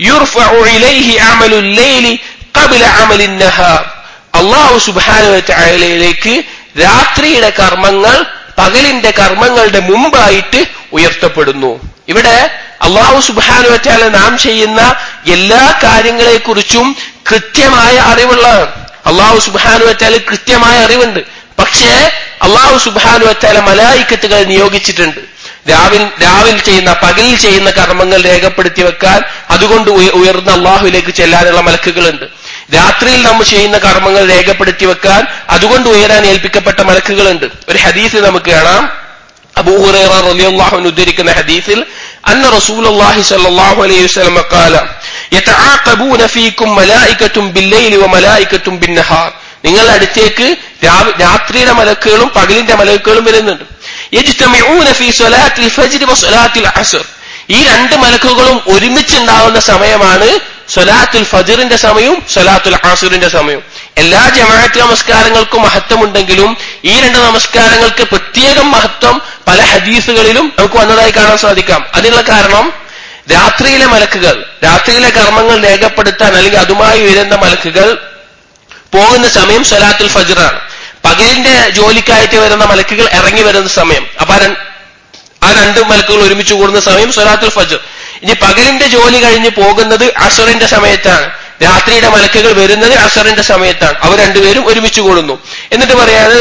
അള്ളാഹു സുബാനുവലയിലേക്ക് രാത്രിയുടെ കർമ്മങ്ങൾ പകലിന്റെ കർമ്മങ്ങളുടെ മുമ്പായിട്ട് ഉയർത്തപ്പെടുന്നു ഇവിടെ അള്ളാഹു സുബാനുവറ്റാല നാം ചെയ്യുന്ന എല്ലാ കാര്യങ്ങളെക്കുറിച്ചും കൃത്യമായ അറിവുള്ളതാണ് അള്ളാഹു സുബാനുവറ്റാല കൃത്യമായ അറിവുണ്ട് പക്ഷേ അള്ളാഹു സുബാനുവറ്റാല മലായിക്കത്തുകൾ നിയോഗിച്ചിട്ടുണ്ട് രാവിൽ രാവിൽ ചെയ്യുന്ന പകലിൽ ചെയ്യുന്ന കർമ്മങ്ങൾ രേഖപ്പെടുത്തി വെക്കാൻ അതുകൊണ്ട് ഉയർന്ന അള്ളാഹുവിലേക്ക് ചെല്ലാനുള്ള മലക്കുകളുണ്ട് രാത്രിയിൽ നമ്മൾ ചെയ്യുന്ന കർമ്മങ്ങൾ രേഖപ്പെടുത്തി വെക്കാൻ അതുകൊണ്ട് ഉയരാൻ ഏൽപ്പിക്കപ്പെട്ട മലക്കുകളുണ്ട് ഒരു ഹദീസ് നമുക്ക് കാണാം അബൂഹുറൈറ റളിയല്ലാഹു ഉദ്ധരിക്കുന്ന ഹദീസിൽ അന്ന റസൂലുള്ളാഹി സ്വല്ലല്ലാഹു അലൈഹി വസല്ലം ഖാല യതആഖബൂന ഫീകും മലായികത്തും ബില്ലൈലി വമലായികത്തും ബിന്നഹാർ നിങ്ങളുടെ അടുത്തേക്ക് രാത്രിയുടെ മലക്കുകളും പകലിന്റെ മലക്കുകളും വരുന്നുണ്ട് യജ്തമിഊന ഫീ സ്വലാത്തിൽ ഫജ്ർ വസ്വലാത്തിൽ അസ്ർ ഈ രണ്ട് മലക്കുകളും ഒരുമിച്ചുണ്ടാവുന്ന സമയമാണ് സ്വലാത്തുൽ ഫജറിന്റെ സമയവും സ്വലാത്തുൽ ആസുറിന്റെ സമയവും എല്ലാ ജമാഅത്ത് നമസ്കാരങ്ങൾക്കും മഹത്വമുണ്ടെങ്കിലും ഈ രണ്ട് നമസ്കാരങ്ങൾക്ക് പ്രത്യേകം മഹത്വം പല ഹദീസുകളിലും നമുക്ക് വന്നതായി കാണാൻ സാധിക്കാം അതിനുള്ള കാരണം രാത്രിയിലെ മലക്കുകൾ രാത്രിയിലെ കർമ്മങ്ങൾ രേഖപ്പെടുത്താൻ അല്ലെങ്കിൽ അതുമായി വരുന്ന മലക്കുകൾ പോകുന്ന സമയം സ്വലാത്തുൽ ഫജറാണ് പകലിന്റെ ജോലിക്കായിട്ട് വരുന്ന മലക്കുകൾ ഇറങ്ങി വരുന്ന സമയം അപ്പൊ ആ രണ്ട് മലക്കുകൾ ഒരുമിച്ച് കൂടുന്ന സമയം സ്വലാത്തുൽ ഫജർ ഇനി പകലിന്റെ ജോലി കഴിഞ്ഞ് പോകുന്നത് അസറിന്റെ സമയത്താണ് രാത്രിയുടെ മലക്കുകൾ വരുന്നത് അസറിന്റെ സമയത്താണ് അവർ രണ്ടുപേരും ഒരുമിച്ച് കൂടുന്നു എന്നിട്ട് പറയാണ്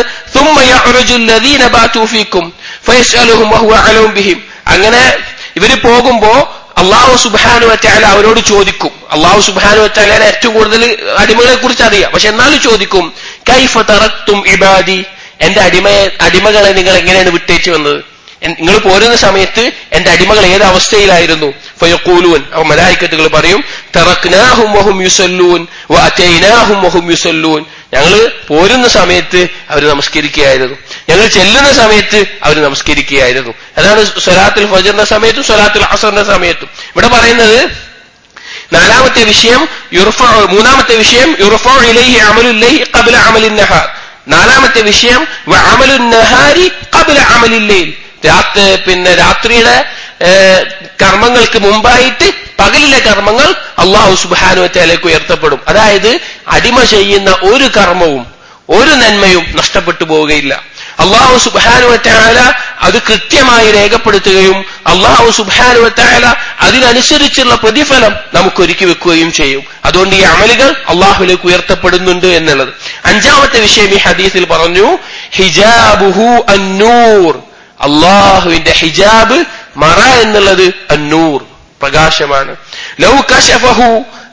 അങ്ങനെ ഇവര് പോകുമ്പോ അള്ളാഹു സുബാനു വറ്റാല അവരോട് ചോദിക്കും അള്ളാഹു സുബാനു വറ്റാല ഏറ്റവും കൂടുതൽ അടിമകളെ കുറിച്ച് അറിയാം പക്ഷെ എന്നാലും ചോദിക്കും കൈഫ തറക്തും ഇബാദി എന്റെ അടിമയെ അടിമകളെ നിങ്ങൾ എങ്ങനെയാണ് വിട്ടേച്ചു വന്നത് നിങ്ങൾ പോരുന്ന സമയത്ത് എന്റെ അടിമകൾ ഏത് അവസ്ഥയിലായിരുന്നു ഫയക്കൂലൂൻ അവ മലായിക്കത്തുകൾ പറയും തറക്നാഹും വഹും യുസല്ലൂൻ വഅതൈനാഹും വഹും യുസല്ലൂൻ ഞങ്ങൾ പോരുന്ന സമയത്ത് അവർ നമസ്കരിക്കുകയായിരുന്നു ഞങ്ങൾ ചെല്ലുന്ന സമയത്ത് അവർ നമസ്കരിക്കുകയായിരുന്നു അതാണ് സ്വലാത്തുൽ ഫജറിന്റെ സമയത്തും സ്വലാത്തുൽ അസറിന്റെ സമയത്തും ഇവിടെ പറയുന്നത് നാലാമത്തെ വിഷയം യുർഫ മൂന്നാമത്തെ വിഷയം യുർഫ ഇലൈഹി അമലുല്ലൈഹി ഖബ്ല അമലിൻ നഹാർ നാലാമത്തെ വിഷയം അമലുൻ നഹാരി ഖബ്ല അമലില്ലൈൽ രാത്രി പിന്നെ രാത്രിയുടെ കർമ്മങ്ങൾക്ക് മുമ്പായിട്ട് പകലിലെ കർമ്മങ്ങൾ അള്ളാഹു സുബാനുവറ്റയിലേക്ക് ഉയർത്തപ്പെടും അതായത് അടിമ ചെയ്യുന്ന ഒരു കർമ്മവും ഒരു നന്മയും നഷ്ടപ്പെട്ടു പോവുകയില്ല അള്ളാഹു സുബാനുവറ്റാല അത് കൃത്യമായി രേഖപ്പെടുത്തുകയും അള്ളാഹു സുബാനുവറ്റാല അതിനനുസരിച്ചുള്ള പ്രതിഫലം നമുക്ക് ഒരുക്കി വെക്കുകയും ചെയ്യും അതുകൊണ്ട് ഈ അമലുകൾ അള്ളാഹുലേക്ക് ഉയർത്തപ്പെടുന്നുണ്ട് എന്നുള്ളത് അഞ്ചാമത്തെ വിഷയം ഈ ഹദീസിൽ പറഞ്ഞു ഹിജാബുഹു അന്നൂർ അള്ളാഹുവിന്റെ ഹിജാബ് മറ എന്നുള്ളത് അന്നൂർ പ്രകാശമാണ് ലൗ കശഫഹു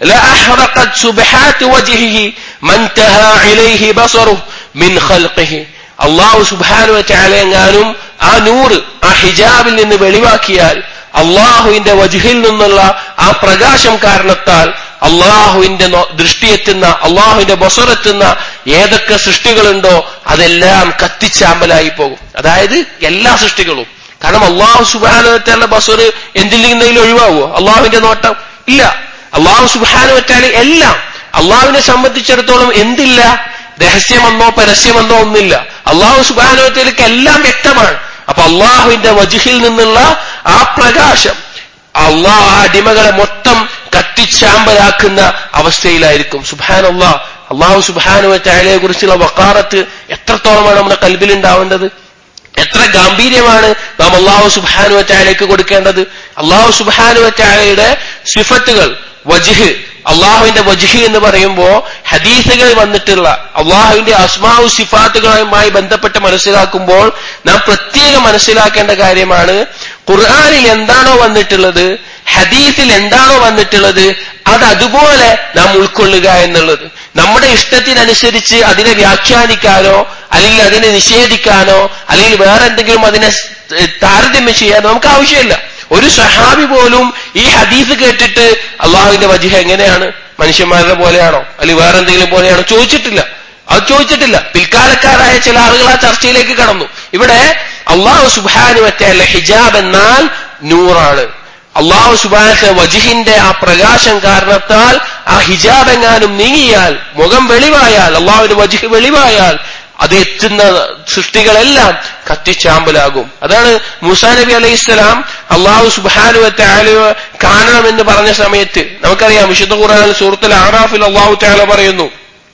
لأحرقت سبحات وجهه ما انتهى إليه بصره من خلقه അള്ളാഹു സുബാനു ചാലയെങ്ങാനും ആ നൂറ് ആ ഹിജാബിൽ നിന്ന് വെളിവാക്കിയാൽ അള്ളാഹുവിന്റെ വജുഹിൽ നിന്നുള്ള ആ പ്രകാശം കാരണത്താൽ അള്ളാഹുവിന്റെ ദൃഷ്ടിയെത്തുന്ന അള്ളാഹുവിന്റെ ബൊസറെത്തുന്ന ഏതൊക്കെ സൃഷ്ടികളുണ്ടോ അതെല്ലാം കത്തിച്ചാമ്പലായി പോകും അതായത് എല്ലാ സൃഷ്ടികളും കാരണം അള്ളാഹു സുബാനുവറ്റാലുള്ള ബസർ എന്തിൽ നിന്നെങ്കിലും ഒഴിവാകുമോ അള്ളാഹുവിന്റെ നോട്ടം ഇല്ല അള്ളാഹു സുബാനുവറ്റാല് എല്ലാം അള്ളാഹുവിനെ സംബന്ധിച്ചിടത്തോളം എന്തില്ല രഹസ്യമെന്നോ പരസ്യമെന്നോ ഒന്നില്ല അള്ളാഹു സുബാനുവറ്റയിലേക്ക് എല്ലാം വ്യക്തമാണ് അപ്പൊ അള്ളാഹുവിന്റെ വജുഹിൽ നിന്നുള്ള ആ പ്രകാശം അള്ളാഹ് ആ അടിമകളെ മൊത്തം കത്തിച്ചാമ്പലാക്കുന്ന അവസ്ഥയിലായിരിക്കും സുബാൻ അള്ളാഹ് അള്ളാഹു സുബാനുവറ്റാലയെ കുറിച്ചുള്ള വക്കാറത്ത് എത്രത്തോളമാണ് നമ്മുടെ കൽബിലുണ്ടാവേണ്ടത് എത്ര ഗാംഭീര്യമാണ് നാം അള്ളാഹു സുബാനുവറ്റാലയ്ക്ക് കൊടുക്കേണ്ടത് അള്ളാഹു സുബാനുവറ്റാലയുടെ സിഫത്തുകൾ വജിഹ് അള്ളാഹുവിന്റെ വജിഹ് എന്ന് പറയുമ്പോ ഹദീസുകൾ വന്നിട്ടുള്ള അള്ളാഹുവിന്റെ അസ്മാവു സിഫാത്തുകളുമായി ബന്ധപ്പെട്ട് മനസ്സിലാക്കുമ്പോൾ നാം പ്രത്യേകം മനസ്സിലാക്കേണ്ട കാര്യമാണ് ഖുർആാനിൽ എന്താണോ വന്നിട്ടുള്ളത് ഹദീസിൽ എന്താണോ വന്നിട്ടുള്ളത് അത് അതുപോലെ നാം ഉൾക്കൊള്ളുക എന്നുള്ളത് നമ്മുടെ ഇഷ്ടത്തിനനുസരിച്ച് അതിനെ വ്യാഖ്യാനിക്കാനോ അല്ലെങ്കിൽ അതിനെ നിഷേധിക്കാനോ അല്ലെങ്കിൽ വേറെ എന്തെങ്കിലും അതിനെ താരതമ്യം ചെയ്യാനോ നമുക്ക് ആവശ്യമില്ല ഒരു സഹാബി പോലും ഈ ഹദീസ് കേട്ടിട്ട് അള്ളാഹുവിന്റെ വജിഹ എങ്ങനെയാണ് മനുഷ്യന്മാരുടെ പോലെയാണോ അല്ലെങ്കിൽ വേറെ എന്തെങ്കിലും പോലെയാണോ ചോദിച്ചിട്ടില്ല അത് ചോദിച്ചിട്ടില്ല പിൽക്കാലക്കാരായ ചില ആളുകൾ ആ ചർച്ചയിലേക്ക് കടന്നു ഇവിടെ അള്ളാഹു സുബാനു വറ്റല്ല ഹിജാബ് എന്നാൽ നൂറാണ് അള്ളാഹു സുബാനത്തെ വജിഹിന്റെ ആ പ്രകാശം കാരണത്താൽ ആ ഹിജാബ് എങ്ങാനും നീങ്ങിയാൽ മുഖം വെളിവായാൽ അള്ളാഹുവിന്റെ വജിഹ് വെളിവായാൽ അത് എത്തുന്ന സൃഷ്ടികളെല്ലാം കത്തിച്ചാമ്പലാകും അതാണ് മുസാ നബി അലൈഹി സ്വലാം അള്ളാഹു സുബാനുവത്തെ ആലുവ കാണണമെന്ന് പറഞ്ഞ സമയത്ത് നമുക്കറിയാം വിശുദ്ധ ഖുർആൻ സൂറത്തുൽ ആറാഫിൽ അള്ളാഹു താല പറയുന്നു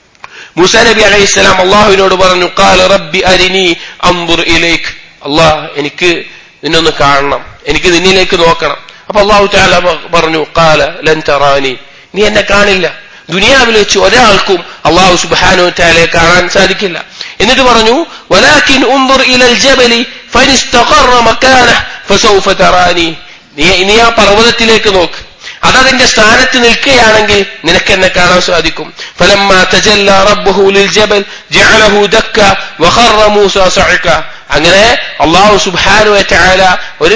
മുസാ നബി അലൈഹി സ്വലാം അള്ളാഹുവിനോട് പറഞ്ഞു കാല റബ്ബി അരിനി അംബുർ ഇലേക്ക് അള്ളാഹ് എനിക്ക് നിന്നൊന്ന് കാണണം എനിക്ക് നിന്നിലേക്ക് നോക്കണം അപ്പൊ അള്ളാഹു താല പറഞ്ഞു കാല ലൻ തറാനി നീ എന്നെ കാണില്ല ദുനിയാവിൽ വെച്ച് ഒരാൾക്കും അള്ളാഹു സുബാനു താലയെ കാണാൻ സാധിക്കില്ല എന്നിട്ട് പറഞ്ഞു വലാക്കിൻ ഉംബുർ ഇലൽ ജബലി ഫനിസ്തഖറ മക്കാനഹ് ഫസൗഫ തറാനി നീ നീ ആ പർവ്വതത്തിലേക്ക് നോക്ക് അതതിന്റെ സ്ഥാനത്ത് നിൽക്കുകയാണെങ്കിൽ നിനക്ക് എന്നെ കാണാൻ സാധിക്കും ഫലമ്മ തജല്ല റബ്ബുഹു ലിൽ ജബൽ ജഅലഹു ദക്ക വഖറ മൂസ സഅക അങ്ങനെ അള്ളാഹു സുബ്ഹാനഹു വതആല ഒരു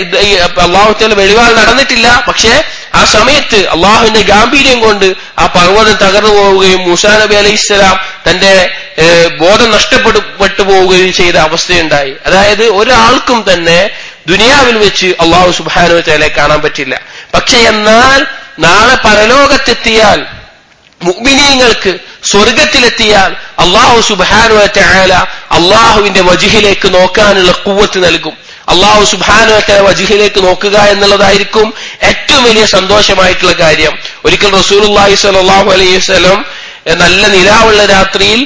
അള്ളാഹു തആല വെളിവാൾ നടന്നിട്ടില്ല പക്ഷേ ആ സമയത്ത് അള്ളാഹുവിന്റെ ഗാംഭീര്യം കൊണ്ട് ആ പർവ്വതം തകർന്നു പോവുകയും മൂസാ നബി അലൈഹിസ്സലാം തന്റെ ബോധം നഷ്ടപ്പെട്ടു പോവുകയും ചെയ്ത അവസ്ഥയുണ്ടായി അതായത് ഒരാൾക്കും തന്നെ ദുനിയാവിൽ വെച്ച് അള്ളാഹു സുബാനു തേലെ കാണാൻ പറ്റില്ല പക്ഷെ എന്നാൽ നാളെ പരലോകത്തെത്തിയാൽ മുഗ്മിനീങ്ങൾക്ക് സ്വർഗത്തിലെത്തിയാൽ അള്ളാഹു സുബാനു തേല അള്ളാഹുവിന്റെ വജിഹിലേക്ക് നോക്കാനുള്ള കൂവത്ത് നൽകും അള്ളാഹു സുബാനുവറ്റ വജിഹിലേക്ക് നോക്കുക എന്നുള്ളതായിരിക്കും ഏറ്റവും വലിയ സന്തോഷമായിട്ടുള്ള കാര്യം ഒരിക്കൽ റസൂലുല്ലാഹി സ്വല്ലല്ലാഹു അലൈഹി വസല്ലം നല്ല നിലാവുള്ള രാത്രിയിൽ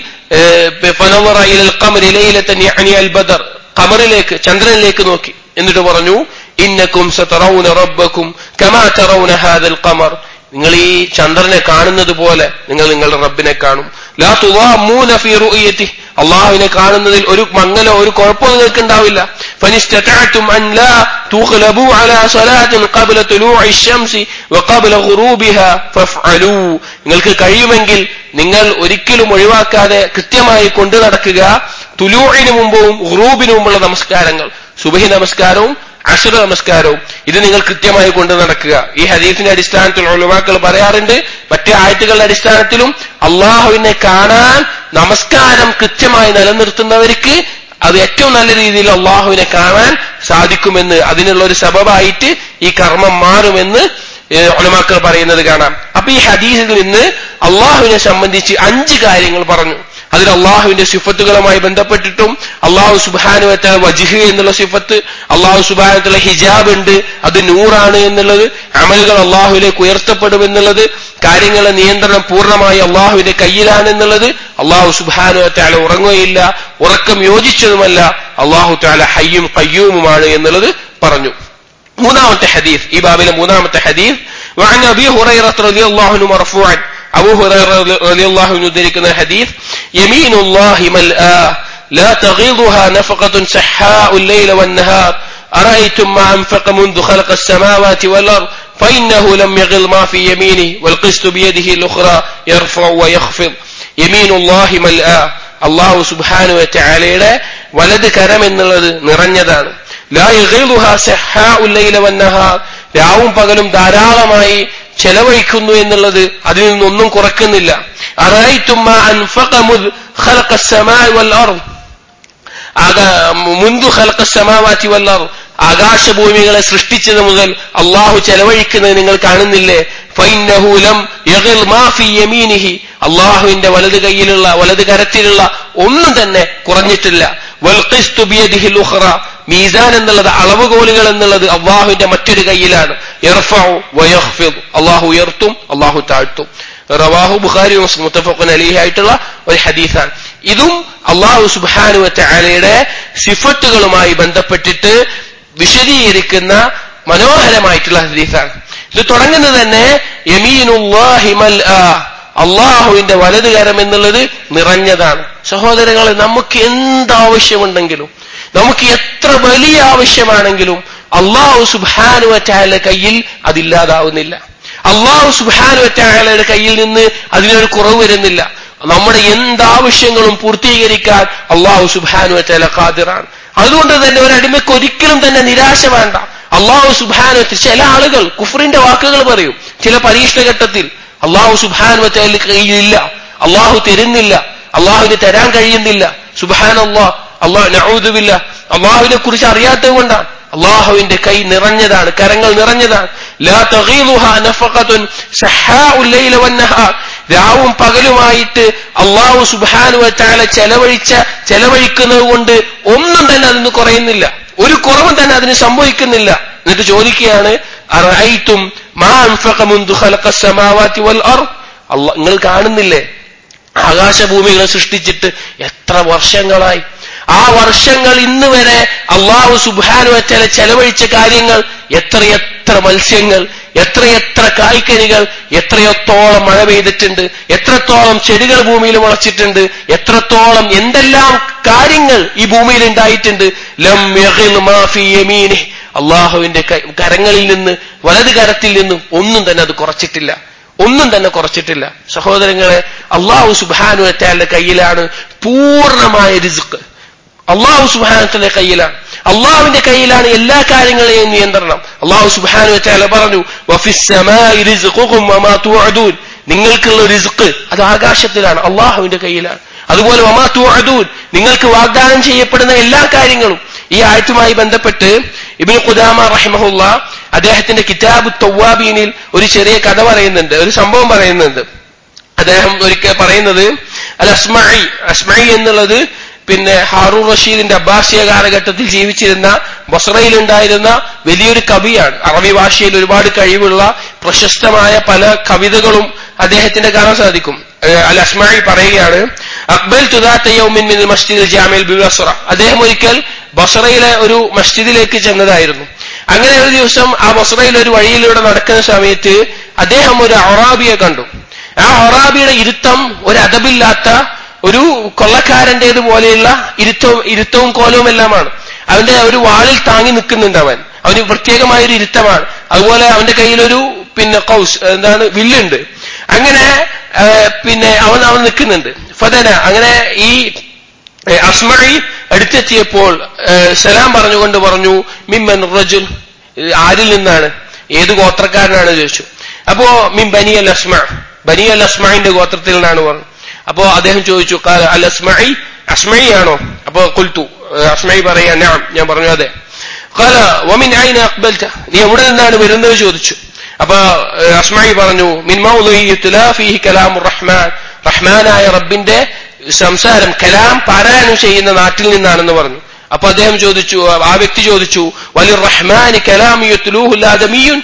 ബദർ ഖമറിലേക്ക് ചന്ദ്രനിലേക്ക് നോക്കി എന്നിട്ട് പറഞ്ഞു ഇന്നക്കും സതറൗന റബ്ബക്കും കമാ തറൗന ഹാദൽ ഖമർ നിങ്ങൾ ഈ ചന്ദ്രനെ കാണുന്നത് പോലെ നിങ്ങൾ നിങ്ങളുടെ റബ്ബിനെ കാണും ലാ തുവാമൂന ഫീ റുഅയതി അള്ളാഹുവിനെ കാണുന്നതിൽ ഒരു മങ്ങലോ ഒരു കുഴപ്പമോ നിങ്ങൾക്ക് ഉണ്ടാവില്ല فنستطعتم أن لا تغلبوا على صلاة قبل طلوع الشمس وقبل غروبها فافعلوا നിങ്ങൾക്ക് കഴിയുമെങ്കിൽ നിങ്ങൾ ഒരിക്കലും ഒഴിവാക്കാതെ കൃത്യമായി കൊണ്ടു നടക്കുക തുലൂഴിന് മുമ്പും ഗ്രൂബിന് മുമ്പുള്ള നമസ്കാരങ്ങൾ സുബഹി നമസ്കാരവും അഷുറ നമസ്കാരവും ഇത് നിങ്ങൾ കൃത്യമായി കൊണ്ടു നടക്കുക ഈ ഹദീഫിന്റെ അടിസ്ഥാനത്തിൽ ഒഴിവാക്കൾ പറയാറുണ്ട് മറ്റു ആയത്തുകളുടെ അടിസ്ഥാനത്തിലും അള്ളാഹുവിനെ കാണാൻ നമസ്കാരം കൃത്യമായി നിലനിർത്തുന്നവർക്ക് അത് ഏറ്റവും നല്ല രീതിയിൽ അള്ളാഹുവിനെ കാണാൻ സാധിക്കുമെന്ന് അതിനുള്ള ഒരു സബബായിട്ട് ഈ കർമ്മം മാറുമെന്ന് ഒലമാക്കൾ പറയുന്നത് കാണാം അപ്പൊ ഈ ഹദീസിൽ നിന്ന് അള്ളാഹുവിനെ സംബന്ധിച്ച് അഞ്ച് കാര്യങ്ങൾ പറഞ്ഞു അതിൽ അള്ളാഹുവിന്റെ സിഫത്തുകളുമായി ബന്ധപ്പെട്ടിട്ടും അള്ളാഹു സുബാനുവറ്റ വജിഹ് എന്നുള്ള സിഫത്ത് അള്ളാഹു സുബാനത്തുള്ള ഹിജാബ് ഉണ്ട് അത് നൂറാണ് എന്നുള്ളത് അമലുകൾ അള്ളാഹുവിലേക്ക് ഉയർത്തപ്പെടും എന്നുള്ളത് കാര്യങ്ങളെ നിയന്ത്രണം പൂർണ്ണമായി അള്ളാഹുവിന്റെ കയ്യിലാണ് എന്നുള്ളത് അള്ളാഹു സുബാനുവറ്റാല ഉറങ്ങുകയില്ല ഉറക്കം യോജിച്ചതുമല്ല അള്ളാഹു താല ഹയ്യും കയ്യൂമുമാണ് എന്നുള്ളത് പറഞ്ഞു മൂന്നാമത്തെ ഹദീസ് ഈ ബാബിലെ മൂന്നാമത്തെ ഹദീസ് وعن ابي هريره رضي الله عنه مرفوعا ابو هريره رضي الله عنه ذلك الحديث يمين الله ملآ لا تغيضها نفقة سحاء الليل والنهار أرأيتم ما أنفق منذ خلق السماوات والأرض فإنه لم يغل ما في يمينه والقسط بيده الأخرى يرفع ويخفض يمين الله ملآ അള്ളാഹു സുബാനു വറ്റയാലയുടെ വലത് കരം എന്നുള്ളത് നിറഞ്ഞതാണ് ലാ യഗീലുഹാ സഹാഉ ലൈല വന്നഹാർ രാവും പകലും ധാരാളമായി ചെലവഴിക്കുന്നു എന്നുള്ളത് അതിൽ നിന്നൊന്നും കുറക്കുന്നില്ല അറായിത്തുമ്മ അൻഫഖ മുദ് ഖലഖ السماء والارض മുന്തു ഖലഖ السماوات والارض ആകാശഭൂമികളെ സൃഷ്ടിച്ചത് മുതൽ അള്ളാഹു ചെലവഴിക്കുന്നത് നിങ്ങൾ കാണുന്നില്ലേ ഫൈന്നഹു ലം യഗിൽ മാ ഫീ യമീനിഹി അള്ളാഹുവിന്റെ വലത് കൈയിലുള്ള വലത് കരത്തിലുള്ള ഒന്നും തന്നെ കുറഞ്ഞിട്ടില്ല വൽ ഖിസ്തു ബിയദിഹിൽ ഉഖ്റ മീസാൻ എന്നുള്ളത് അളവുകോലുകൾ എന്നുള്ളത് അള്ളാഹുവിന്റെ മറ്റൊരു കയ്യിലാണ് അള്ളാഹു ഉയർത്തും അള്ളാഹു താഴ്ത്തും റവാഹു ബുഖാരി മുത്തഫഖുൻ അലിഹി ആയിട്ടുള്ള ഒരു ഹദീസാണ് ഇതും അള്ളാഹു സുബാനു വറ്റയാലയുടെ സിഫത്തുകളുമായി ബന്ധപ്പെട്ടിട്ട് വിശദീകരിക്കുന്ന മനോഹരമായിട്ടുള്ള ഹദീസാണ് ഇത് തുടങ്ങുന്നത് തന്നെ യമീനുല്ലാഹി മൽ അള്ളാഹുവിന്റെ വലത് കരം എന്നുള്ളത് നിറഞ്ഞതാണ് സഹോദരങ്ങളെ നമുക്ക് എന്താവശ്യമുണ്ടെങ്കിലും നമുക്ക് എത്ര വലിയ ആവശ്യമാണെങ്കിലും അള്ളാഹു സുബാനുവറ്റായാലെ കയ്യിൽ അതില്ലാതാവുന്നില്ല അള്ളാഹു സുബാനുവറ്റായാലയുടെ കയ്യിൽ നിന്ന് അതിനൊരു കുറവ് വരുന്നില്ല നമ്മുടെ എന്താവശ്യങ്ങളും പൂർത്തീകരിക്കാൻ അള്ളാഹു സുബാനുവറ്റാല ഖാദിറാണ് അതുകൊണ്ട് തന്നെ ഒരു അടിമയ്ക്ക് ഒരിക്കലും തന്നെ നിരാശ വേണ്ട അള്ളാഹു സുബാനുവറ്റ് ചില ആളുകൾ കുഫറിന്റെ വാക്കുകൾ പറയും ചില പരീക്ഷണഘട്ടത്തിൽ അള്ളാഹു സുബാനുവറ്റാല കയ്യിലില്ല അള്ളാഹു തരുന്നില്ല അള്ളാഹുവിന് തരാൻ കഴിയുന്നില്ല സുബാൻ അള്ളാഹ് അള്ളാഹു നഊദുബില്ല അള്ളാഹുവിനെ കുറിച്ച് അറിയാത്തത് കൊണ്ടാണ് അള്ളാഹുവിന്റെ കൈ നിറഞ്ഞതാണ് കരങ്ങൾ നിറഞ്ഞതാണ് ലാ തഗീലുഹാ നഫഖത്തുൻ സഹാഉൽ ലൈല വന്നഹാർ രാവും പകലുമായിട്ട് അള്ളാഹു സുബ്ഹാനഹു വതആല ചെലവഴിച്ച ചെലവഴിക്കുന്നത് കൊണ്ട് ഒന്നും തന്നെ അതിന് കുറയുന്നില്ല ഒരു കുറവും തന്നെ അതിന് സംഭവിക്കുന്നില്ല എന്നിട്ട് ചോദിക്കുകയാണ് അറഅയ്തും മാ അൻഫഖ മുൻദു ഖലഖ السماوات والارض അല്ലാഹ് നിങ്ങൾ കാണുന്നില്ലേ ആകാശഭൂമികളെ സൃഷ്ടിച്ചിട്ട് എത്ര വർഷങ്ങളായി ആ വർഷങ്ങൾ ഇന്ന് വരെ അള്ളാഹു സുബാനു വറ്റല ചെലവഴിച്ച കാര്യങ്ങൾ എത്രയെത്ര മത്സ്യങ്ങൾ എത്രയെത്ര കായ്ക്കനികൾ എത്രയത്തോളം മഴ പെയ്തിട്ടുണ്ട് എത്രത്തോളം ചെടികൾ ഭൂമിയിൽ മുളച്ചിട്ടുണ്ട് എത്രത്തോളം എന്തെല്ലാം കാര്യങ്ങൾ ഈ ഭൂമിയിൽ ഉണ്ടായിട്ടുണ്ട് ലം യമീനി അള്ളാഹുവിന്റെ കരങ്ങളിൽ നിന്ന് വലത് കരത്തിൽ നിന്നും ഒന്നും തന്നെ അത് കുറച്ചിട്ടില്ല ഒന്നും തന്നെ കുറച്ചിട്ടില്ല സഹോദരങ്ങളെ അള്ളാഹു സുബാനു വറ്റാലിന്റെ കയ്യിലാണ് പൂർണ്ണമായ റിസുക്ക് അള്ളാഹു സുബാനത്തിന്റെ കയ്യിലാണ് അള്ളാഹുവിന്റെ കയ്യിലാണ് എല്ലാ കാര്യങ്ങളെയും നിയന്ത്രണം അള്ളാഹു സുബാനു വറ്റാല പറഞ്ഞു നിങ്ങൾക്കുള്ള റിസുക്ക് അത് ആകാശത്തിലാണ് അള്ളാഹുവിന്റെ കയ്യിലാണ് അതുപോലെ വമാത്തു അദൂൻ നിങ്ങൾക്ക് വാഗ്ദാനം ചെയ്യപ്പെടുന്ന എല്ലാ കാര്യങ്ങളും ഈ ആയത്തുമായി ബന്ധപ്പെട്ട് ഇബിൻ ഖുദാമ റഹിമഹുല്ല അദ്ദേഹത്തിന്റെ കിതാബ് തൗവാബീനിൽ ഒരു ചെറിയ കഥ പറയുന്നുണ്ട് ഒരു സംഭവം പറയുന്നുണ്ട് അദ്ദേഹം ഒരിക്കൽ പറയുന്നത് അൽ അസ്മായി അസ്മായി എന്നുള്ളത് പിന്നെ ഹാറൂർ റഷീദിന്റെ അബ്ബാസിയ കാലഘട്ടത്തിൽ ജീവിച്ചിരുന്ന ബൊസറയിലുണ്ടായിരുന്ന വലിയൊരു കവിയാണ് അറബി ഭാഷയിൽ ഒരുപാട് കഴിവുള്ള പ്രശസ്തമായ പല കവിതകളും അദ്ദേഹത്തിന്റെ കാണാൻ സാധിക്കും അൽ അസ്മായി പറയുകയാണ് അക്ബൽ തുദാത്തയ്യൗമിൻ മിൻ മസ്ജിദ് ജാമിൽ ബി ബസറ അദ്ദേഹം ഒരിക്കൽ ബസറയിലെ ഒരു മസ്ജിദിലേക്ക് ചെന്നതായിരുന്നു അങ്ങനെ ഒരു ദിവസം ആ ബസറയിൽ ഒരു വഴിയിലൂടെ നടക്കുന്ന സമയത്ത് അദ്ദേഹം ഒരു അറാബിയെ കണ്ടു ആ അറാബിയുടെ ഇരുത്തം ഒരു അതബില്ലാത്ത ഒരു കൊള്ളക്കാരന്റേത് പോലെയുള്ള ഇരുത്തവും ഇരുത്തവും കോലവും എല്ലാമാണ് അവന്റെ ഒരു വാളിൽ താങ്ങി നിൽക്കുന്നുണ്ട് അവൻ അവന് പ്രത്യേകമായ ഒരു ഇരുത്തമാണ് അതുപോലെ അവന്റെ കയ്യിലൊരു പിന്നെ കൗസ് എന്താണ് വില്ലുണ്ട് അങ്ങനെ പിന്നെ അവൻ അവൻ നിൽക്കുന്നുണ്ട് ഫതന അങ്ങനെ ഈ അസ്മഴി അടുത്തെത്തിയപ്പോൾ സലാം പറഞ്ഞുകൊണ്ട് പറഞ്ഞു മിമ്മൻ റജുൽ ആരിൽ നിന്നാണ് ഏത് ഗോത്രക്കാരനാണ് ചോദിച്ചു അപ്പോ മിം ബനി അൽ അസ്മ ബനി അൽ അസ്മയുടെ ഗോത്രത്തിൽ നിന്നാണ് പറഞ്ഞു അപ്പോ അദ്ദേഹം ചോദിച്ചു അൽ അസ്മഇ അസ്മഇ ആണോ അപ്പോ കുൽത്തു അസ്മഇ പറയാ ഞാൻ ഞാൻ പറഞ്ഞു അതെ قال ومن اين اقبلت നീ എവിടെ നിന്നാണ് വരുന്നത് ചോദിച്ചു അപ്പൊ അസ്മഇ പറഞ്ഞു മിൻ മൗളിഇ യുത്ലാ ഫീഹി കലാമുർ റഹ്മാൻ റഹ്മാനായ റബ്ബിന്റെ സംസാരം കലാം പാരായണം ചെയ്യുന്ന നാട്ടിൽ നിന്നാണെന്ന് പറഞ്ഞു അപ്പൊ അദ്ദേഹം ചോദിച്ചു ആ വ്യക്തി ചോദിച്ചു വലിയ റഹ്മാനി കലാമിയുൻ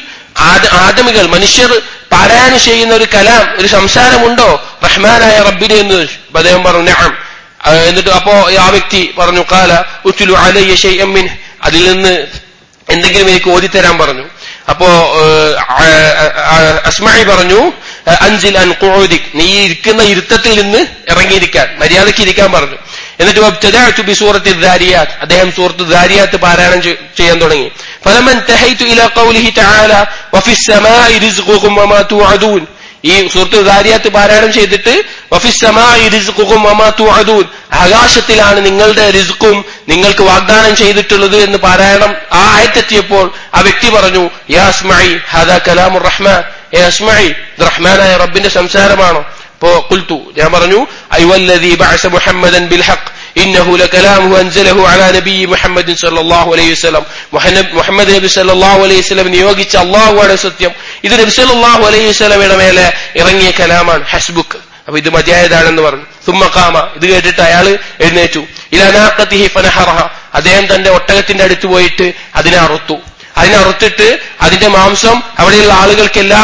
ആദമികൾ മനുഷ്യർ പാരായണം ചെയ്യുന്ന ഒരു കലാം ഒരു സംസാരമുണ്ടോ റഹ്മാനായ റബ്ബിനെ എന്ന് ചോദിച്ചു അപ്പൊ അദ്ദേഹം പറഞ്ഞു നഅം ആ, എന്നിട്ട് അപ്പോ ആ വ്യക്തി പറഞ്ഞു കാല ഉത്തുലു അലയ്യ ഷൈഅൻ മിൻഹ് അതിൽ നിന്ന് എന്തെങ്കിലും എനിക്ക് ഓതിത്തരാൻ പറഞ്ഞു അപ്പോ ഏഹ്, ആ- ആ- അസ്മായി പറഞ്ഞു അഞ്ചിൽ അൻ ഖുഊദിക് നീ ഇരിക്കുന്ന ഇരുത്തത്തിൽ നിന്ന് ഇറങ്ങിയിരിക്കാൻ മര്യാദയ്ക്ക് ഇരിക്കാൻ പറഞ്ഞു എന്നിട്ട് വബ്തദഅതു ബി സൂറത്തി ദാരിയാത്ത് അദ്ദേഹം സൂറത്ത് ദാരിയാത്ത് പാരായണം ചെയ്- ചെയ്യാൻ തുടങ്ങി ഫലമൻ തഹൈതു ഇലാ ഖൗലിഹി തആല വഫിസ് സമാഇ റിസ്ഖുകും വമാ തുഅദൂൻ ഈ സൂറത്ത് ദാരിയാത്ത് പാരായണം ചെയ്തിട്ട് വഫിസ് സമാഇ റിസ്ഖുകും വമാ തുഅദൂൻ ആകാശത്തിലാണ് നിങ്ങളുടെ റിസ്ക്കും നിങ്ങൾക്ക് വാഗ്ദാനം ചെയ്തിട്ടുള്ളത് എന്ന് പാരായണം ആ ആയത്തെത്തിയപ്പോൾ ആ വ്യക്തി പറഞ്ഞു യാ അസ്മഇ ഹാദാ കലാമുർ റഹ്മാൻ ഏ അസ്മഇ ഇത് റഹ്മാനായ റബ്ബിന്റെ സംസാരമാണോ അപ്പോ കുൽത്തു ഞാൻ പറഞ്ഞു അയ്വല്ലദീ ബഅസ മുഹമ്മദൻ ബിൽ ഹഖ് ഇന്നഹു ലകലാമുഹു അൻസലഹു അലാ നബി മുഹമ്മദ് സല്ലല്ലാഹു അലൈഹി വസല്ലം മുഹന്ന- മുഹമ്മദ് നബി സല്ലല്ലാഹു അലൈഹി വസല്ലം നിയോഗിച്ച അള്ളാഹുവാണ് സത്യം ഇത് നബി സല്ലല്ലാഹു അലൈഹി വസല്ലമയുടെ മേലെ ഇറങ്ങിയ കലാമാണ് ഹസ്ബുക്ക് അപ്പൊ ഇത് മതിയായതാണെന്ന് പറഞ്ഞു സുമ്മക്കാമ ഇത് കേട്ടിട്ട് അയാൾ എഴുന്നേറ്റു ഇലനാക്കത്തിഹി ഫനഹറഹ അദ്ദേഹം തന്റെ ഒട്ടകത്തിന്റെ അടുത്ത് പോയിട്ട് അതിനെ അറുത്തു അതിനെ അറുത്തിട്ട് അതിന്റെ മാംസം അവിടെയുള്ള ആളുകൾക്കെല്ലാം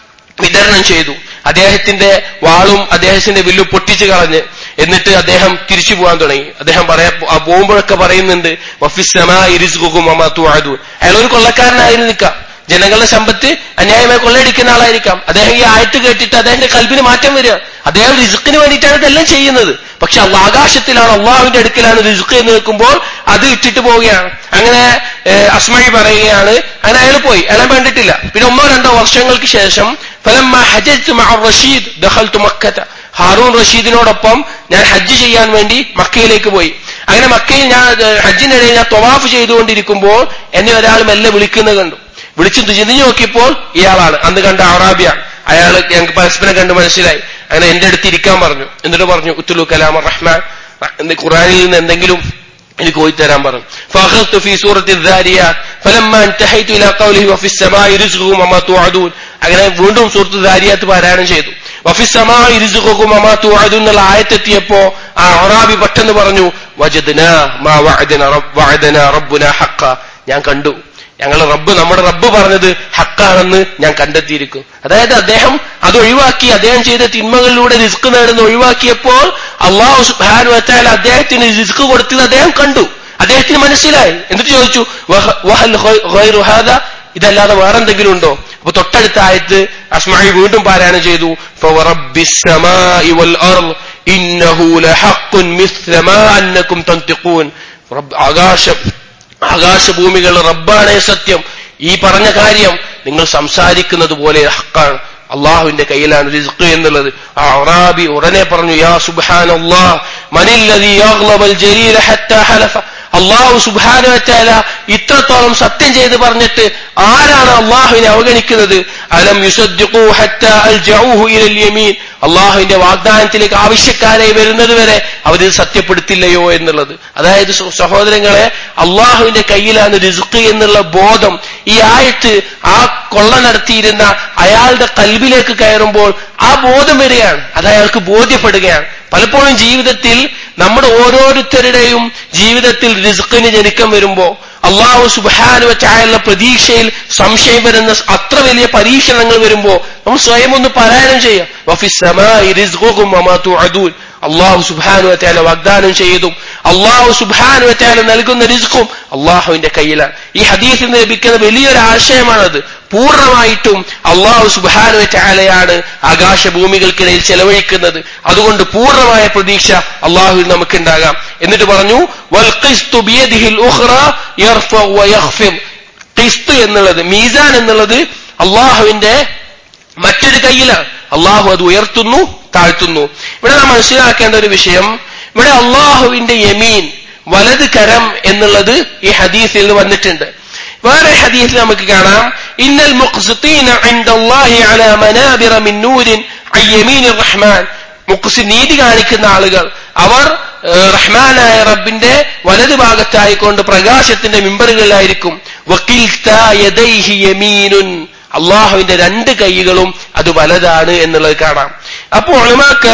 വിതരണം ചെയ്തു അദ്ദേഹത്തിന്റെ വാളും അദ്ദേഹത്തിന്റെ വില്ലും പൊട്ടിച്ചു കളഞ്ഞ് എന്നിട്ട് അദ്ദേഹം തിരിച്ചു പോകാൻ തുടങ്ങി അദ്ദേഹം പറയാ ആ പോകുമ്പോഴൊക്കെ പറയുന്നുണ്ട് വഫിസ്സമാഇ റിസ്ഖുകും വമാ തുഅദൂൻ അയാൾ ഒരു കൊള്ളക്കാരനായിരുന്നിക്കാം ജനങ്ങളുടെ സമ്പത്ത് അന്യായമായി കൊള്ളയടിക്കുന്ന ആളായിരിക്കാം അദ്ദേഹം ഈ ആയത്ത് കേട്ടിട്ട് അദ്ദേഹത്തിന്റെ കൽബിന് മാറ്റം വരിക അദ്ദേഹം റിസുക്കിന് വേണ്ടിയിട്ടാണ് ഇതെല്ലാം ചെയ്യുന്നത് പക്ഷെ അള്ളാഹ് ആകാശത്തിലാണ് അള്ളാഹുവിന്റെ അടുക്കലാണ് റിസുക്ക് എന്ന് വെക്കുമ്പോൾ അത് ഇട്ടിട്ട് പോവുകയാണ് അങ്ങനെ ഏഹ്, അസ്മഴി പറയുകയാണ് അങ്ങനെ അയാൾ പോയി അയാളെ വേണ്ടിയിട്ടില്ല പിന്നെ ഒന്നോ രണ്ടോ വർഷങ്ങൾക്ക് ശേഷം فلما حججت مع الرشيد دخلت مكة ഹാറൂൺ റഷീദിനോടൊപ്പം ഞാൻ ഹജ്ജ് ചെയ്യാൻ വേണ്ടി മക്കയിലേക്ക് പോയി അങ്ങനെ മക്കയിൽ ഞാൻ ഏഹ്, ഹജ്ജിനിടയിൽ ഞാൻ തൊവാഫ് ചെയ്തുകൊണ്ടിരിക്കുമ്പോൾ എന്നെ ഒരാൾ മെല്ലെ വിളിക്കുന്നത് കണ്ടു വിളിച്ചു തിരിഞ്ഞു നോക്കിയപ്പോൾ ഇയാളാണ് അന്ന് കണ്ട അറാബിയാണ് അയാൾ ഞങ്ങൾക്ക് പരസ്പരം കണ്ട് മനസ്സിലായി അങ്ങനെ എന്റെ അടുത്ത് ഇരിക്കാൻ പറഞ്ഞു എന്നിട്ട് പറഞ്ഞു ഉത്തുലു കലാം റഹ്മാൻ എന്ന് ഖുറാനിൽ നിന്ന് എന്തെങ്കിലും എനിക്ക് പോയി തരാൻ പറഞ്ഞു فأخذت في سورة الذاريات فلما انتهيت إلى قوله وفي السماء رزقكم وما توعدون അങ്ങനെ വീണ്ടും സൂറത്ത് ദാരിയാത്ത് പാരായണം ചെയ്തു വഫിസമായി റിസുഖും അമാ തുഅദുൻ എന്നുള്ള ആയത്തെത്തിയപ്പോ ആ അറാബി പെട്ടെന്ന് പറഞ്ഞു വജദ്നാ മാ വഅദന റബ്ബ് വഅദന റബ്ബുന ഹഖ ഞാൻ കണ്ടു ഞങ്ങൾ റബ്ബ് നമ്മുടെ റബ്ബ് പറഞ്ഞത് ഹക്കാണെന്ന് ഞാൻ കണ്ടെത്തിയിരിക്കും അതായത് അദ്ദേഹം അത് ഒഴിവാക്കി അദ്ദേഹം ചെയ്ത തിന്മകളിലൂടെ റിസ്ക് നേടുന്ന ഒഴിവാക്കിയപ്പോൾ അള്ളാഹു സുബ്ഹാനഹു വതആല അദ്ദേഹത്തിന് റിസ്ക് കൊടുത്തത് അദ്ദേഹം കണ്ടു അദ്ദേഹത്തിന് മനസ്സിലായി എന്നിട്ട് ചോദിച്ചു "വഹ- വഹൽ ഖൈ- ഖൈറു ഹാദാ?" ഇതല്ലാതെ വേറെന്തെങ്കിലും ഉണ്ടോ അപ്പൊ തൊട്ടടുത്ത ആയത്ത് അസ്മായി വീണ്ടും പാരായണം ചെയ്തു "ഫവറബ്ബിസ് സമാഇ വൽ അർള് ഇന്നഹു ലഹഖുൻ മിസ്ല മാ അന്നകും തൻതിഖൂൻ." റബ്ബ് ആകാശം ആകാശഭൂമികൾ റബ്ബാണേ സത്യം ഈ പറഞ്ഞ കാര്യം നിങ്ങൾ സംസാരിക്കുന്നത് പോലെ ഹക്കാണ് അള്ളാഹുവിന്റെ കയ്യിലാണ് റിസ്ക് എന്നുള്ളത് ആ അറാബി ഉടനെ പറഞ്ഞു യാ സുബ്ഹാൻ അള്ളാഹ് മനില്ലദീ യഗ്ലബൽ ജലീല ഹത്താ ഹലഫ അള്ളാഹു സുബാനുവറ്റാല ഇത്രത്തോളം സത്യം ചെയ്ത് പറഞ്ഞിട്ട് ആരാണ് അള്ളാഹുവിനെ അവഗണിക്കുന്നത് അലം യുസദ്ദിഖൂ ഹത്താ അൽജഊഹു ഇലൽ യമീൻ അള്ളാഹുവിന്റെ വാഗ്ദാനത്തിലേക്ക് ആവശ്യക്കാരായി വരുന്നത് വരെ അവരിത് സത്യപ്പെടുത്തില്ലയോ എന്നുള്ളത് അതായത് സഹ- സഹോദരങ്ങളെ അള്ളാഹുവിന്റെ കയ്യിലാണ് റിസുക്ക് എന്നുള്ള ബോധം ഈ ആയത്ത് ആ കൊള്ള നടത്തിയിരുന്ന അയാളുടെ കൽബിലേക്ക് കയറുമ്പോൾ ആ ബോധം വരികയാണ് അത് അയാൾക്ക് ബോധ്യപ്പെടുകയാണ് പലപ്പോഴും ജീവിതത്തിൽ നമ്മുടെ ഓരോരുത്തരുടെയും ജീവിതത്തിൽ റിസ്ക്കിന് ജനിക്കം വരുമ്പോ അള്ളാഹു സുബാനുവ ചായുള്ള പ്രതീക്ഷയിൽ സംശയം വരുന്ന അത്ര വലിയ പരീക്ഷണങ്ങൾ വരുമ്പോ നമ്മൾ സ്വയം ഒന്ന് പാരായണം ചെയ്യാം വഫിസ്സമാഇ റിസ്ഖുകും വമാ തുഅദൂൻ അള്ളാഹു സുബാനുവറ്റാല വാഗ്ദാനം ചെയ്തും അള്ളാഹു സുബാനുവറ്റാല നൽകുന്ന റിസ്ക്കും അള്ളാഹുവിന്റെ കയ്യിലാണ് ഈ ഹദീസിൽ നിന്ന് ലഭിക്കുന്ന വലിയൊരു ആശയമാണത് പൂർണ്ണമായിട്ടും അള്ളാഹു സുബാനുവറ്റാലയാണ് ആകാശഭൂമികൾക്കിടയിൽ ചെലവഴിക്കുന്നത് അതുകൊണ്ട് പൂർണ്ണമായ പ്രതീക്ഷ അള്ളാഹുവിൽ നമുക്കുണ്ടാകാം എന്നിട്ട് പറഞ്ഞു "വൽ ഖിസ്തു ബിയദിഹിൽ ഉഖ്റ യർഫഉ വയഖ്ഫിദ്." ഖിസ്ത് എന്നുള്ളത് മീസാൻ എന്നുള്ളത് അള്ളാഹുവിന്റെ മറ്റൊരു കയ്യിലാണ് അള്ളാഹു അത് ഉയർത്തുന്നു താഴ്ത്തുന്നു ഇവിടെ നാം മനസ്സിലാക്കേണ്ട ഒരു വിഷയം ഇവിടെ അള്ളാഹുവിന്റെ യമീൻ വലത് കരം എന്നുള്ളത് ഈ ഹദീസിൽ വന്നിട്ടുണ്ട് വേറെ ഹദീസിൽ നമുക്ക് കാണാം ഇന്നൽ മുഖ്സിത്തീന ഇൻദല്ലാഹി അലാ മനാബിറ മിൻ നൂരിൻ അൻ യമീനിർ റഹ്മാൻ മുഖ്സി നീതി കാണിക്കുന്ന ആളുകൾ അവർ ഏഹ്, റഹ്മാനായ റബ്ബിന്റെ വലത് ഭാഗത്തായിക്കൊണ്ട് പ്രകാശത്തിന്റെ മിമ്പറുകളിലായിരിക്കും വക്കിൽതാ യദൈഹി യമീനുൻ അള്ളാഹുവിന്റെ രണ്ട് കൈകളും അത് വലതാണ് എന്നുള്ളത് കാണാം അപ്പോൾ ഒളിമാക്കൾ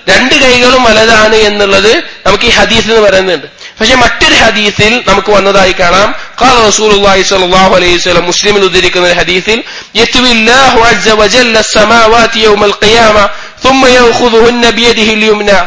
രണ്ട് കൈകളും വലതാണ് എന്നുള്ളത് നമുക്ക് ഈ ഹദീസ് എന്ന് പറയുന്നുണ്ട് പക്ഷെ മറ്റൊരു ഹദീസിൽ നമുക്ക് വന്നതായി കാണാം قال رسول الله صلى الله عليه وسلم മുസ്ലിമിൽ ഉദ്ധരിക്കുന്ന ഒരു ഹദീസിൽ يتوي الله عز وجل السماوات يوم القيامة ثم يأخذهن بيده اليمنى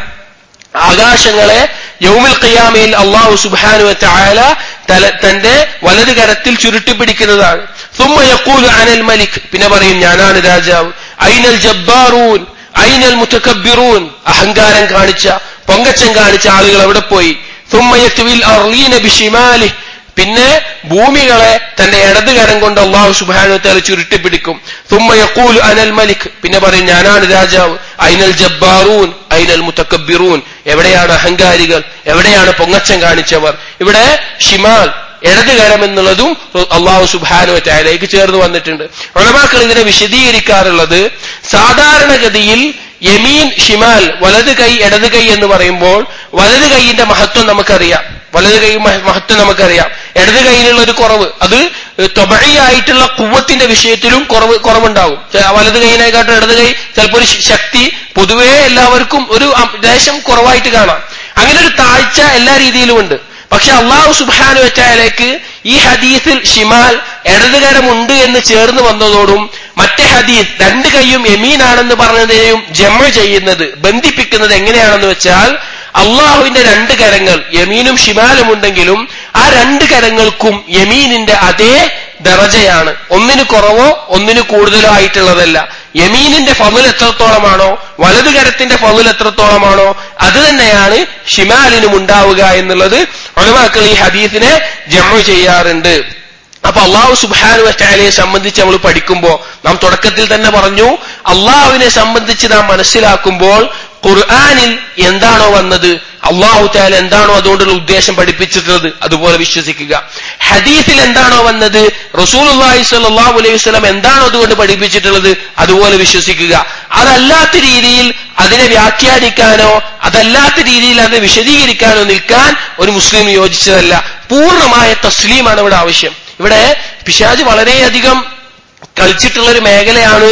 ആകാശങ്ങളെ യൗമിൽ ഖിയാമയിൽ അള്ളാഹു സുബ്ഹാനു വതആല തന്റെ വലത് കരത്തിൽ ചുരുട്ടി പിടിക്കുന്നതാണ് ثم يقول انا الملك പിന്നെ പറയും ഞാനാണ് രാജാവ് ഐനൽ ജബ്ബാറൂൻ ഐനൽ മുതകബ്ബിറൂൻ അഹങ്കാരം കാണിച്ച പൊങ്കച്ചം കാണിച്ച ആളുകൾ എവിടെ പോയി ثم يتوي الارضين بشماله പിന്നെ ഭൂമികളെ തന്റെ ഇടത് കരം കൊണ്ട് അള്ളാഹു സുബാനുത്താൽ ചുരുട്ടിപ്പിടിക്കും തുമ്മ യക്കൂൽ അനൽ മലിക് പിന്നെ പറയും ഞാനാണ് രാജാവ് ഐനൽ ജബ്ബാറൂൻ ഐനൽ മുത്തക്കബിറൂൻ എവിടെയാണ് അഹങ്കാരികൾ എവിടെയാണ് പൊങ്ങച്ചം കാണിച്ചവർ ഇവിടെ ഷിമാൽ ഇടത് കരം എന്നുള്ളതും അള്ളാഹു സുബാനു വറ്റായാലേക്ക് ചേർന്ന് വന്നിട്ടുണ്ട് ഉളമാക്കൾ ഇതിനെ വിശദീകരിക്കാറുള്ളത് സാധാരണഗതിയിൽ യമീൻ ഷിമാൽ വലത് കൈ ഇടത് കൈ എന്ന് പറയുമ്പോൾ വലത് കൈയിന്റെ മഹത്വം നമുക്കറിയാം വലത് കൈ മഹത്വം നമുക്കറിയാം ഇടത് കൈയിലുള്ള ഒരു കുറവ് അത് തൊബഴിയായിട്ടുള്ള കുവ്വത്തിന്റെ വിഷയത്തിലും കുറവ് കുറവുണ്ടാവും വലത് കൈയിനെക്കാട്ടും ഇടത് കൈ ചിലപ്പോൾ ഒരു ശക്തി പൊതുവേ എല്ലാവർക്കും ഒരു ദേശം കുറവായിട്ട് കാണാം അങ്ങനെ ഒരു താഴ്ച എല്ലാ രീതിയിലും ഉണ്ട് പക്ഷെ അള്ളാഹു സുബാനു വെച്ചാലേക്ക് ഈ ഹദീസിൽ ഷിമാൽ ഇടതുകരമുണ്ട് എന്ന് ചേർന്ന് വന്നതോടും മറ്റേ ഹദീസ് രണ്ട് കൈയും യമീനാണെന്ന് പറഞ്ഞതിനെയും ജമ ചെയ്യുന്നത് ബന്ധിപ്പിക്കുന്നത് എങ്ങനെയാണെന്ന് വെച്ചാൽ അള്ളാഹുവിന്റെ രണ്ട് കരങ്ങൾ യമീനും ഷിമാലും ഉണ്ടെങ്കിലും ആ രണ്ട് കരങ്ങൾക്കും യമീനിന്റെ അതേ ദറജയാണ് ഒന്നിന് കുറവോ ഒന്നിന് കൂടുതലോ ആയിട്ടുള്ളതല്ല യമീനിന്റെ ഫതിൽ എത്രത്തോളമാണോ വലത് കരത്തിന്റെ ഫതിൽ എത്രത്തോളമാണോ അത് തന്നെയാണ് ഷിമാലിനും ഉണ്ടാവുക എന്നുള്ളത് ഒഴിവാക്കൾ ഈ ഹദീസിനെ ജമ ചെയ്യാറുണ്ട് അപ്പൊ അള്ളാഹു സുബാനു വറ്റാലയെ സംബന്ധിച്ച് നമ്മൾ പഠിക്കുമ്പോൾ നാം തുടക്കത്തിൽ തന്നെ പറഞ്ഞു അള്ളാഹുവിനെ സംബന്ധിച്ച് നാം മനസ്സിലാക്കുമ്പോൾ ഖുർആാനിൽ എന്താണോ വന്നത് അള്ളാഹു താല എന്താണോ അതുകൊണ്ടുള്ള ഉദ്ദേശം പഠിപ്പിച്ചിട്ടുള്ളത് അതുപോലെ വിശ്വസിക്കുക ഹദീസിൽ എന്താണോ വന്നത് റസൂൽ അള്ളാഹി സ്വല്ലാഹു അലൈഹി വസ്ലം എന്താണോ അതുകൊണ്ട് പഠിപ്പിച്ചിട്ടുള്ളത് അതുപോലെ വിശ്വസിക്കുക അതല്ലാത്ത രീതിയിൽ അതിനെ വ്യാഖ്യാനിക്കാനോ അതല്ലാത്ത രീതിയിൽ അത് വിശദീകരിക്കാനോ നിൽക്കാൻ ഒരു മുസ്ലിം യോജിച്ചതല്ല പൂർണ്ണമായ തസ്ലീമാണ് ഇവിടെ ആവശ്യം ഇവിടെ പിശാജ് വളരെയധികം കളിച്ചിട്ടുള്ള ഒരു മേഖലയാണ്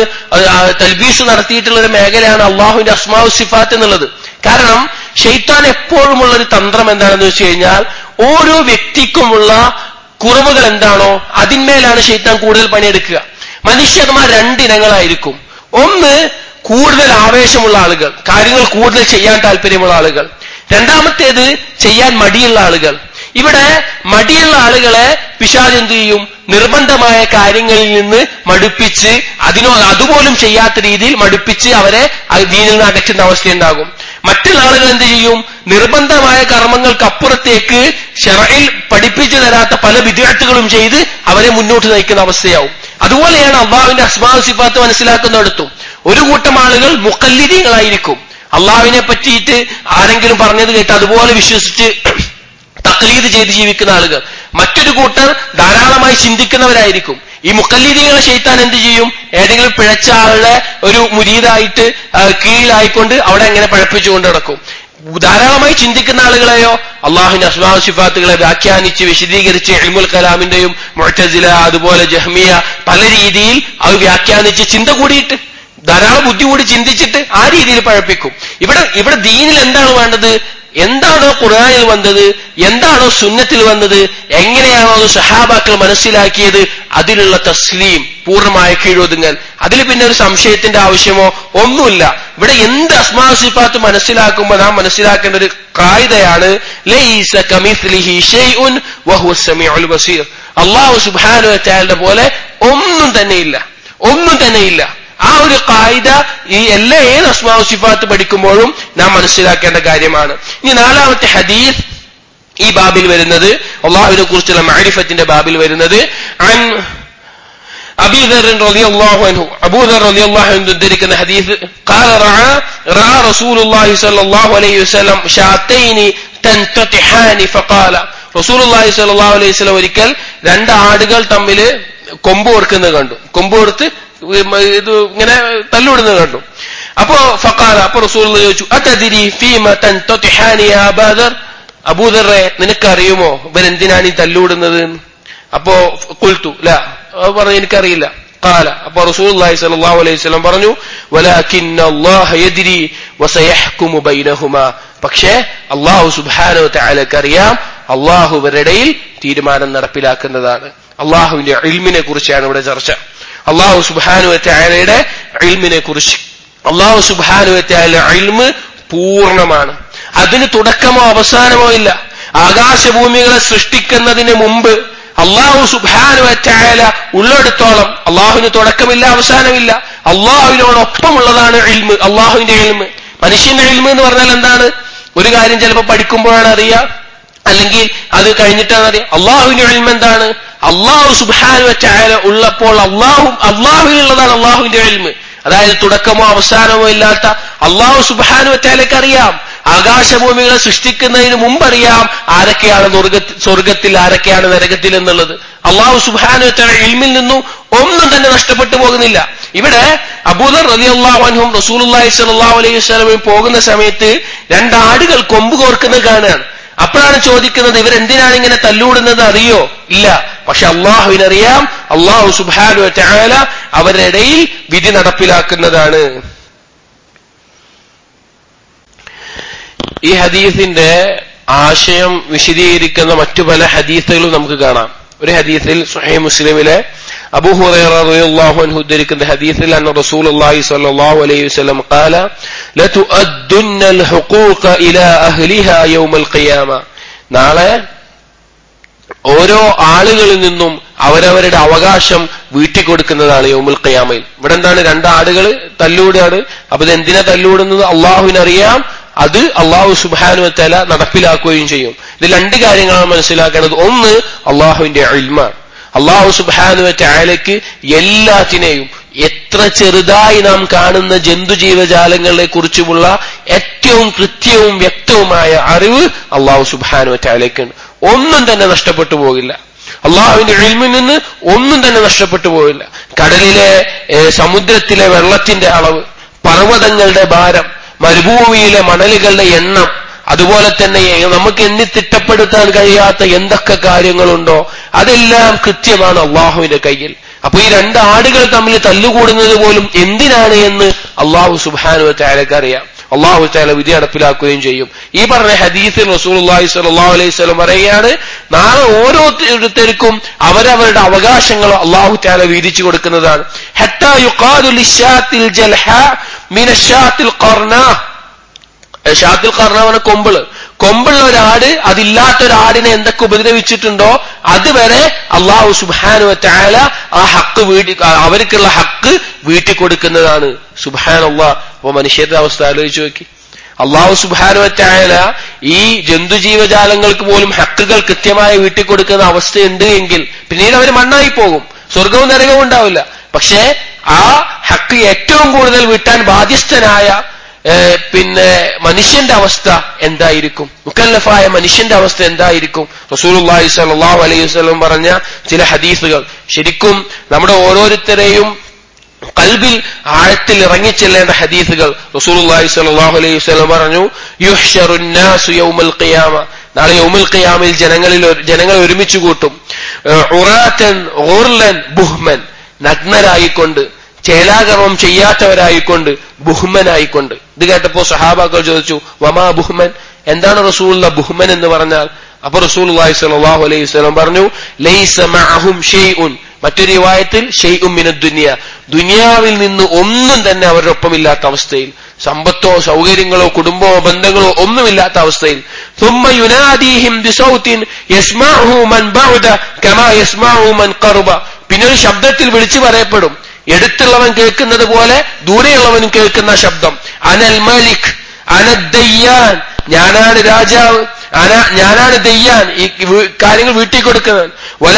തൽബീസ് നടത്തിയിട്ടുള്ള ഒരു മേഖലയാണ് അള്ളാഹുവിന്റെ അസ്മാവു സിഫാത്ത് എന്നുള്ളത് കാരണം ഷെയ്ത്താൻ എപ്പോഴുമുള്ള ഒരു തന്ത്രം എന്താണെന്ന് വെച്ച് കഴിഞ്ഞാൽ ഓരോ വ്യക്തിക്കുമുള്ള കുറവുകൾ എന്താണോ അതിന്മേലാണ് ഷെയ്ത്താൻ കൂടുതൽ പണിയെടുക്കുക മനുഷ്യന്മാർ രണ്ടിനങ്ങളായിരിക്കും ഒന്ന് കൂടുതൽ ആവേശമുള്ള ആളുകൾ കാര്യങ്ങൾ കൂടുതൽ ചെയ്യാൻ താല്പര്യമുള്ള ആളുകൾ രണ്ടാമത്തേത് ചെയ്യാൻ മടിയുള്ള ആളുകൾ ഇവിടെ മടിയുള്ള ആളുകളെ പിശാജ് എന്ത് ചെയ്യും നിർബന്ധമായ കാര്യങ്ങളിൽ നിന്ന് മടുപ്പിച്ച് അതിനോ അതുപോലും ചെയ്യാത്ത രീതിയിൽ മടുപ്പിച്ച് അവരെ ദീനിൽ നിന്ന് അകറ്റുന്ന അവസ്ഥയുണ്ടാകും മറ്റുള്ള ആളുകൾ എന്ത് ചെയ്യും നിർബന്ധമായ കർമ്മങ്ങൾക്കപ്പുറത്തേക്ക് ഷെറയിൽ പഠിപ്പിച്ചു തരാത്ത പല വിദ്യാർത്ഥികളും ചെയ്ത് അവരെ മുന്നോട്ട് നയിക്കുന്ന അവസ്ഥയാവും അതുപോലെയാണ് അള്ളാഹുവിന്റെ അസ്മാവ് സിഫാത്ത് മനസ്സിലാക്കുന്നിടത്തും ഒരു കൂട്ടം ആളുകൾ മുക്കല്ലിദികളായിരിക്കും അള്ളാഹുവിനെ പറ്റിയിട്ട് ആരെങ്കിലും പറഞ്ഞത് കേട്ട് അതുപോലെ വിശ്വസിച്ച് തക്ലീദ് ചെയ്ത് ജീവിക്കുന്ന ആളുകൾ മറ്റൊരു കൂട്ടർ ധാരാളമായി ചിന്തിക്കുന്നവരായിരിക്കും ഈ മുക്കല്ലീദികളെ ഷെയ്ത്താൻ എന്ത് ചെയ്യും ഏതെങ്കിലും പിഴച്ച ആളുടെ ഒരു മുരീതായിട്ട് കീഴിലായിക്കൊണ്ട് അവിടെ എങ്ങനെ പഴപ്പിച്ചുകൊണ്ട് നടക്കും ധാരാളമായി ചിന്തിക്കുന്ന ആളുകളെയോ അള്ളാഹുവിന്റെ അസ്മാ സിഫാത്തുകളെ വ്യാഖ്യാനിച്ച് വിശദീകരിച്ച് എൽമുൽ കലാമിന്റെയും മുഴത്തസില അതുപോലെ ജഹ്മിയ പല രീതിയിൽ അത് വ്യാഖ്യാനിച്ച് ചിന്ത കൂടിയിട്ട് ധാരാളം ബുദ്ധി കൂടി ചിന്തിച്ചിട്ട് ആ രീതിയിൽ പഴപ്പിക്കും ഇവിടെ ഇവിടെ ദീനിൽ എന്താണ് വേണ്ടത് എന്താണോ ഖുർആനിൽ വന്നത് എന്താണോ സുന്നത്തിൽ വന്നത് എങ്ങനെയാണോ അത് സഹാബാക്കൾ മനസ്സിലാക്കിയത് അതിലുള്ള തസ്ലീം പൂർണ്ണമായ കീഴൊതുങ്ങൽ അതിൽ പിന്നെ ഒരു സംശയത്തിന്റെ ആവശ്യമോ ഒന്നുമില്ല ഇവിടെ എന്ത് അസ്മാസിഫാത്ത് മനസ്സിലാക്കുമ്പോൾ നാം മനസ്സിലാക്കേണ്ട ഒരു കായികയാണ് അള്ളാഹു സുബാനു പോലെ ഒന്നും തന്നെയില്ല ഒന്നും തന്നെയില്ല ആ ഒരു കായിക ഈ എല്ലാ ഏത് അസ്മാവ് സിഫാത്ത് പഠിക്കുമ്പോഴും നാം മനസ്സിലാക്കേണ്ട കാര്യമാണ് ഇനി നാലാമത്തെ ഹദീസ് ഈ ബാബിൽ വരുന്നത് അള്ളാഹുവിനെ കുറിച്ചുള്ള മാരിഫത്തിന്റെ ബാബിൽ വരുന്നത് അൻ أبي ذر رضي الله عنه أبو ذر رضي الله عنه ذلك حديث قال رعى رأى رسول الله صلى الله عليه وسلم شاتين تنتطحان فقال റസൂൽ അള്ളാഹി സല്ലാ അലൈഹി സ്വലം ഒരിക്കൽ രണ്ട് ആടുകൾ തമ്മിൽ കൊമ്പ് കൊടുക്കുന്നത് കണ്ടു കൊമ്പ് കൊടുത്ത് ഇത് ഇങ്ങനെ തല്ലുവിടുന്നത് കണ്ടു അപ്പോ ഫക്കാല അപ്പൊ റസൂൽ ചോദിച്ചു അതതിരി ഫീമ തൻ അബാദർ അബൂദറെ നിനക്കറിയുമോ ഇവരെന്തിനാണ് ഈ തല്ലുവിടുന്നത് അപ്പോ കുൽത്തു അല്ല പറഞ്ഞു എനിക്കറിയില്ല قال അപ്പൊ റസൂലുള്ളാഹി സ്വല്ലല്ലാഹു അലൈഹി വസല്ലം പറഞ്ഞു വലാകിന്ന അല്ലാഹ യദ്രി വസയഹ്കുമു ബൈനഹുമാ പക്ഷേ അല്ലാഹു സുബ്ഹാനഹു വതആലക്ക് അറിയാം അല്ലാഹു ഇവരുടെയിൽ തീരുമാനം നടപ്പിലാക്കുന്നതാണ് അള്ളാഹുവിന്റെ ഇൽമിനെ കുറിച്ചാണ് ഇവിടെ ചർച്ച അള്ളാഹു സുബ്ഹാനഹു വതആലയുടെ ഇൽമിനെ കുറിച്ച് അള്ളാഹു സുബ്ഹാനഹു വതആലയുടെ ഇൽമ് പൂർണ്ണമാണ് അതിന് തുടക്കമോ അവസാനമോ ഇല്ല ആകാശഭൂമികളെ സൃഷ്ടിക്കുന്നതിന് മുമ്പ് അള്ളാഹു സുബാനു വറ്റായാല ഉള്ളിടത്തോളം അള്ളാഹുവിന് തുടക്കമില്ല അവസാനമില്ല അള്ളാഹുവിനോടൊപ്പമുള്ളതാണ് ഇൽമ് അള്ളാഹുവിന്റെ ഇൽമ് മനുഷ്യന്റെ ഇൽമ് എന്ന് പറഞ്ഞാൽ എന്താണ് ഒരു കാര്യം ചിലപ്പോൾ പഠിക്കുമ്പോഴാണ് അറിയുക അല്ലെങ്കിൽ അത് കഴിഞ്ഞിട്ടാണ് അറിയാം അള്ളാഹുവിന്റെ ഇൽമ എന്താണ് അള്ളാഹു സുബാനു വറ്റായാല ഉള്ളപ്പോൾ അള്ളാഹു അള്ളാഹുവിനുള്ളതാണ് അള്ളാഹുവിന്റെ ഇൽമ് അതായത് തുടക്കമോ അവസാനമോ ഇല്ലാത്ത അള്ളാഹു സുബാനു വറ്റാലക്ക് അറിയാം ആകാശഭൂമികളെ സൃഷ്ടിക്കുന്നതിന് മുമ്പ് അറിയാം ആരൊക്കെയാണ് സ്വർഗത്തിൽ സ്വർഗത്തിൽ ആരൊക്കെയാണ് നരകത്തിൽ എന്നുള്ളത് അള്ളാഹു സുബാനു വറ്റാല ഇൽമിൽ നിന്നും ഒന്നും തന്നെ നഷ്ടപ്പെട്ടു പോകുന്നില്ല ഇവിടെ അബൂദർ റലി അള്ളാഹുനും റസൂലി സലാഹു അലൈഹി വസ്ലമയും പോകുന്ന സമയത്ത് രണ്ടാടുകൾ കൊമ്പ് കോർക്കുന്നത് കാണുകയാണ് അപ്പോഴാണ് ചോദിക്കുന്നത് ഇവരെന്തിനാണ് ഇങ്ങനെ തല്ലൂടുന്നത് അറിയോ ഇല്ല പക്ഷെ അള്ളാഹുവിനറിയാം അള്ളാഹു സുബാനു ചായാല അവരുടെ ഇടയിൽ വിധി നടപ്പിലാക്കുന്നതാണ് ഈ ഹദീസിന്റെ ആശയം വിശദീകരിക്കുന്ന മറ്റു പല ഹദീസുകളും നമുക്ക് കാണാം ഒരു ഹദീസിൽ സുഹൈ മുസ്ലിമിലെ അബൂ ഹുറൈറ റളിയല്ലാഹു അൻഹു ഉദ്ധരിക്കുന്ന ഹദീസിൽ അന്ന റസൂലുള്ളാഹി സ്വല്ലല്ലാഹു അലൈഹി വസല്ലം ഖാല ലതുഅദ്ദുന്ന الحقوق ഇലാ അഹ്ലിഹാ യൗമൽ ഖിയാമ നാളെ ഓരോ ആളുകളിൽ നിന്നും അവരവരുടെ അവകാശം വീട്ടിൽ കൊടുക്കുന്നതാണ് യൗമുൽ ഖിയാമയിൽ ഇവിടെ എന്താണ് രണ്ട് ആടുകൾ തല്ലൂടാണ് അപ്പൊ ഇത് എന്തിനാ തല്ലൂടുന്നത് അള്ളാഹുവിനറിയാം അത് അള്ളാഹു സുബാനു തല നടപ്പിലാക്കുകയും ചെയ്യും ഇത് രണ്ട് കാര്യങ്ങളാണ് മനസ്സിലാക്കേണ്ടത് ഒന്ന് അള്ളാഹുവിന്റെ അൽമാണ് അള്ളാഹു സുബാനു ആലയ്ക്ക് എല്ലാത്തിനെയും എത്ര ചെറുതായി നാം കാണുന്ന ജന്തുജീവജാലങ്ങളെ കുറിച്ചുമുള്ള ഏറ്റവും കൃത്യവും വ്യക്തവുമായ അറിവ് അള്ളാഹു സുബാനു ആലയ്ക്കുണ്ട് ഒന്നും തന്നെ നഷ്ടപ്പെട്ടു പോകില്ല അള്ളാഹുവിന്റെ എൽമിൽ നിന്ന് ഒന്നും തന്നെ നഷ്ടപ്പെട്ടു പോകില്ല കടലിലെ സമുദ്രത്തിലെ വെള്ളത്തിന്റെ അളവ് പർവ്വതങ്ങളുടെ ഭാരം മരുഭൂമിയിലെ മണലുകളുടെ എണ്ണം അതുപോലെ തന്നെ നമുക്ക് എണ്ണി തിട്ടപ്പെടുത്താൻ കഴിയാത്ത എന്തൊക്കെ കാര്യങ്ങളുണ്ടോ അതെല്ലാം കൃത്യമാണ് അള്ളാഹുവിന്റെ കയ്യിൽ അപ്പൊ ഈ രണ്ട് ആടുകൾ തമ്മിൽ തല്ലുകൂടുന്നത് പോലും എന്തിനാണ് എന്ന് അള്ളാഹു സുബാനു താലക്ക് അറിയാം അള്ളാഹു താല വിധി നടപ്പിലാക്കുകയും ചെയ്യും ഈ പറഞ്ഞ ഹദീസിൽ റസൂലി സലാഹു അലൈഹി സ്വലം പറയുകയാണ് നാളെ ഓരോരുത്തർക്കും അവരവരുടെ അവകാശങ്ങൾ അള്ളാഹു താല വീതിച്ചു കൊടുക്കുന്നതാണ് ഷാത്തിൽ കർണവന കൊമ്പിള് കൊമ്പുള്ള ഒരാട് അതില്ലാത്ത ഒരാടിനെ എന്തൊക്കെ ഉപദ്രവിച്ചിട്ടുണ്ടോ അതുവരെ അള്ളാഹു സുബാനു ചായാല ആ ഹക്ക് വീട്ടി അവർക്കുള്ള ഹക്ക് വീട്ടി കൊടുക്കുന്നതാണ് സുബാൻ അള്ളാഹ് അപ്പൊ മനുഷ്യരുടെ അവസ്ഥ ആലോചിച്ചു നോക്കി അള്ളാഹു സുബാനു ചായാല ഈ ജന്തുജീവജാലങ്ങൾക്ക് പോലും ഹക്കുകൾ കൃത്യമായി വീട്ടി കൊടുക്കുന്ന അവസ്ഥയുണ്ട് എങ്കിൽ പിന്നീട് അവർ മണ്ണായി പോകും സ്വർഗവും നരകവും ഉണ്ടാവില്ല പക്ഷേ ആ ഹക്ക് ഏറ്റവും കൂടുതൽ വീട്ടാൻ ബാധ്യസ്ഥനായ പിന്നെ മനുഷ്യന്റെ അവസ്ഥ എന്തായിരിക്കും മുക്കല്ലഫായ മനുഷ്യന്റെ അവസ്ഥ എന്തായിരിക്കും റസൂലുള്ളാഹി സ്വല്ലല്ലാഹു അലൈഹി വസല്ലം പറഞ്ഞ ചില ഹദീസുകൾ ശരിക്കും നമ്മുടെ ഓരോരുത്തരെയും കൽബിൽ ആഴത്തിൽ ഇറങ്ങിച്ചെല്ലേണ്ട ഹദീസുകൾ റസൂലുള്ളാഹി സ്വല്ലല്ലാഹു അലൈഹി വസല്ലം പറഞ്ഞു യുഹ്ശറുന്നാസു യൗമൽ ഖിയാമ നാളെ യൗമുൽ ഖിയാമയിൽ ജനങ്ങളിൽ ജനങ്ങൾ ഒരുമിച്ച് കൂട്ടും ഉറാത്തൻ ഗുർലൻ ബുഹ്മൻ നഗ്നരായിക്കൊണ്ട് ചേലാകർമ്മം ചെയ്യാത്തവരായിക്കൊണ്ട് ബുഹ്മനായിക്കൊണ്ട് ഇത് കേട്ടപ്പോ സഹാബാക്കൾ ചോദിച്ചു വമാ ബുഹ്മൻ എന്താണ് റസൂലുള്ള ബുഹ്മൻ എന്ന് പറഞ്ഞാൽ അപ്പൊ റസൂൽ സലാഹു അലൈഹി വസല്ലം പറഞ്ഞു ലൈസ മഅഹും ഷെയ്ഉൻ മറ്റൊരു വായത്തിൽ ഷെയ്ഉം മിന ദുനിയ ദുനിയാവിൽ നിന്ന് ഒന്നും തന്നെ അവരുടെ ഒപ്പമില്ലാത്ത അവസ്ഥയിൽ സമ്പത്തോ സൗകര്യങ്ങളോ കുടുംബമോ ബന്ധങ്ങളോ ഒന്നുമില്ലാത്ത അവസ്ഥയിൽ ثم يناديهم بصوت يسمعه من بعد كما يسمعه من قرب പിന്നെ ഒരു ശബ്ദത്തിൽ വിളിച്ചു പറയപ്പെടും എടുത്തുള്ളവൻ കേൾക്കുന്നത് പോലെ ദൂരെയുള്ളവനും കേൾക്കുന്ന ശബ്ദം അനൽ മലിക് അനദ്ദയ്യാൻ ഞാനാണ് രാജാവ് അന ഞാനാണ് ദയ്യാൻ ഈ കാര്യങ്ങൾ വീട്ടിൽ കൊടുക്കുന്നത്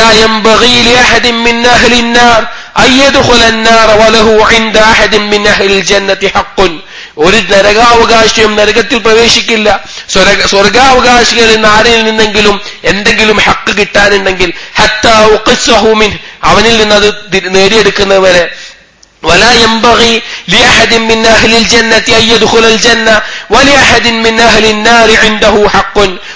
ഒരു നരകാവകാശിയും നരകത്തിൽ പ്രവേശിക്കില്ല സ്വർഗാവകാശികളിൽ നിന്ന് ആരിൽ നിന്നെങ്കിലും എന്തെങ്കിലും ഹക്ക് കിട്ടാനുണ്ടെങ്കിൽ ഹത്താമിൻ അവനിൽ നിന്ന് അത് നേടിയെടുക്കുന്നവരെ ولا ينبغي لأحد من أهل الجنة أن يدخل الجنة ولأحد من أهل النار عنده حق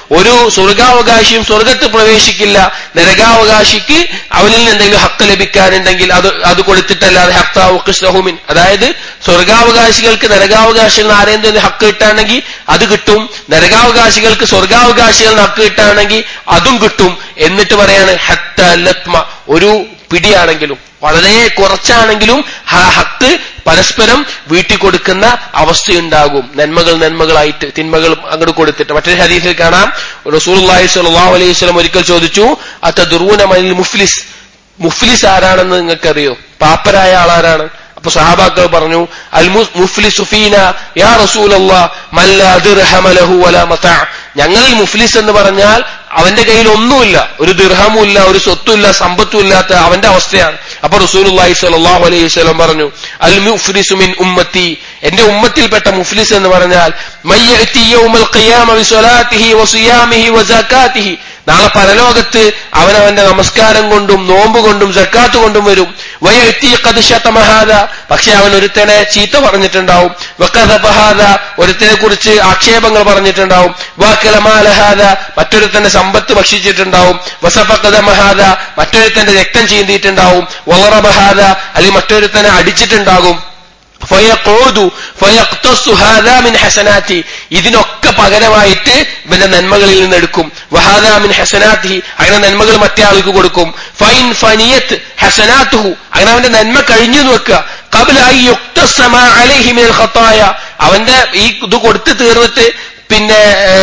ഒരു സ്വർഗാവകാശിയും സ്വർഗത്ത് പ്രവേശിക്കില്ല നരകാവകാശിക്ക് അവനിൽ നിന്ന് എന്തെങ്കിലും ഹക്ക് ലഭിക്കാനുണ്ടെങ്കിൽ അത് അത് കൊടുത്തിട്ടല്ലാതെ ഹക്താവ് കൃഷ്ണഹുമിൻ അതായത് സ്വർഗാവകാശികൾക്ക് നരകാവകാശികൾ ആരെന്തെങ്കിലും ഹക്ക് കിട്ടാണെങ്കിൽ അത് കിട്ടും നരകാവകാശികൾക്ക് സ്വർഗാവകാശികൾ ഹക്ക് കിട്ടാണെങ്കിൽ അതും കിട്ടും എന്നിട്ട് പറയാണ് ഹത്ത ലത്മ ഒരു പിടിയാണെങ്കിലും വളരെ കുറച്ചാണെങ്കിലും ഹക്ക് പരസ്പരം വീട്ടി കൊടുക്കുന്ന അവസ്ഥയുണ്ടാകും നന്മകൾ നന്മകളായിട്ട് തിന്മകൾ അങ്ങോട്ട് കൊടുത്തിട്ട് മറ്റൊരു ഹദീസിൽ കാണാം റസൂലി സ്വല്ലല്ലാഹു അലൈഹി വസല്ലം ഒരിക്കൽ ചോദിച്ചു അത്തദുറൂന മനിൽ മുഫ്ലിസ് മുഫ്ലിസ് ആരാണെന്ന് നിങ്ങൾക്കറിയോ പാപ്പരായ ആളാരാണ് അപ്പൊ സഹാബാക്കൾ പറഞ്ഞു അൽ മുഫ്ലിസു ഫീന യാ റസൂലല്ലാ മല്ല ദിർഹമ ലഹു വല മതാ ഞങ്ങളിൽ മുഫ്ലിസ് എന്ന് പറഞ്ഞാൽ അവന്റെ കയ്യിൽ ഒന്നുമില്ല ഒരു ദിർഹമുമില്ല ഒരു സ്വത്തുമില്ല സമ്പത്തും ഇല്ലാത്ത അവന്റെ അവസ്ഥയാണ് അപ്പൊ റസൂലുള്ളാഹി സ്വല്ലല്ലാഹു അലൈഹി വസല്ലം പറഞ്ഞു അൽ മുഫ്ലിസു മിൻ ഉമ്മത്തി എന്റെ ഉമ്മത്തിൽപ്പെട്ട മുഫ്ലിസ് എന്ന് പറഞ്ഞാൽ മയ്യഅതി യൗമൽ ഖിയാമ ബിസ്വലാത്തിഹി വസിയാമിഹി വസകാത്തിഹി നാളെ പരലോകത്ത് അവൻ അവന്റെ നമസ്കാരം കൊണ്ടും നോമ്പ് കൊണ്ടും ജക്കാത്ത് കൊണ്ടും വരും വയത്തി കതുശതമഹാദ പക്ഷെ അവൻ ഒരുത്തനെ ചീത്ത പറഞ്ഞിട്ടുണ്ടാവും വക്കതപഹാദ ഒരുത്തനെ കുറിച്ച് ആക്ഷേപങ്ങൾ പറഞ്ഞിട്ടുണ്ടാവും വാക്കലമാലഹാദ മറ്റൊരുത്തന്റെ സമ്പത്ത് ഭക്ഷിച്ചിട്ടുണ്ടാവും വസഫക്കതമഹാദ മറ്റൊരുത്തന്റെ രക്തം ചീന്തിയിട്ടുണ്ടാവും വളറബഹാദ അല്ലെങ്കിൽ മറ്റൊരുത്തനെ അടിച്ചിട്ടുണ്ടാകും ഫയഖൂദു ഫയഖ്തസ്സു ഹാദാ മിൻ ഹസനാത്തി ഇതിനൊക്കെ പകരമായിട്ട് ഇവന്റെ നന്മകളിൽ നിന്ന് എടുക്കും വഹാദാ മിൻ ഹസനാത്തിഹി അങ്ങനെ നന്മകൾ മറ്റേ ആൾക്ക് കൊടുക്കും ഫൈൻ ഫനിയത്ത് ഹസനാത്തുഹു അങ്ങനെ അവന്റെ നന്മ കഴിഞ്ഞു വെക്കുക കബില അലൈഹി മിനൽ ഖത്തായ അവന്റെ ഈ ഇത് കൊടുത്തു തീർന്നിട്ട് പിന്നെ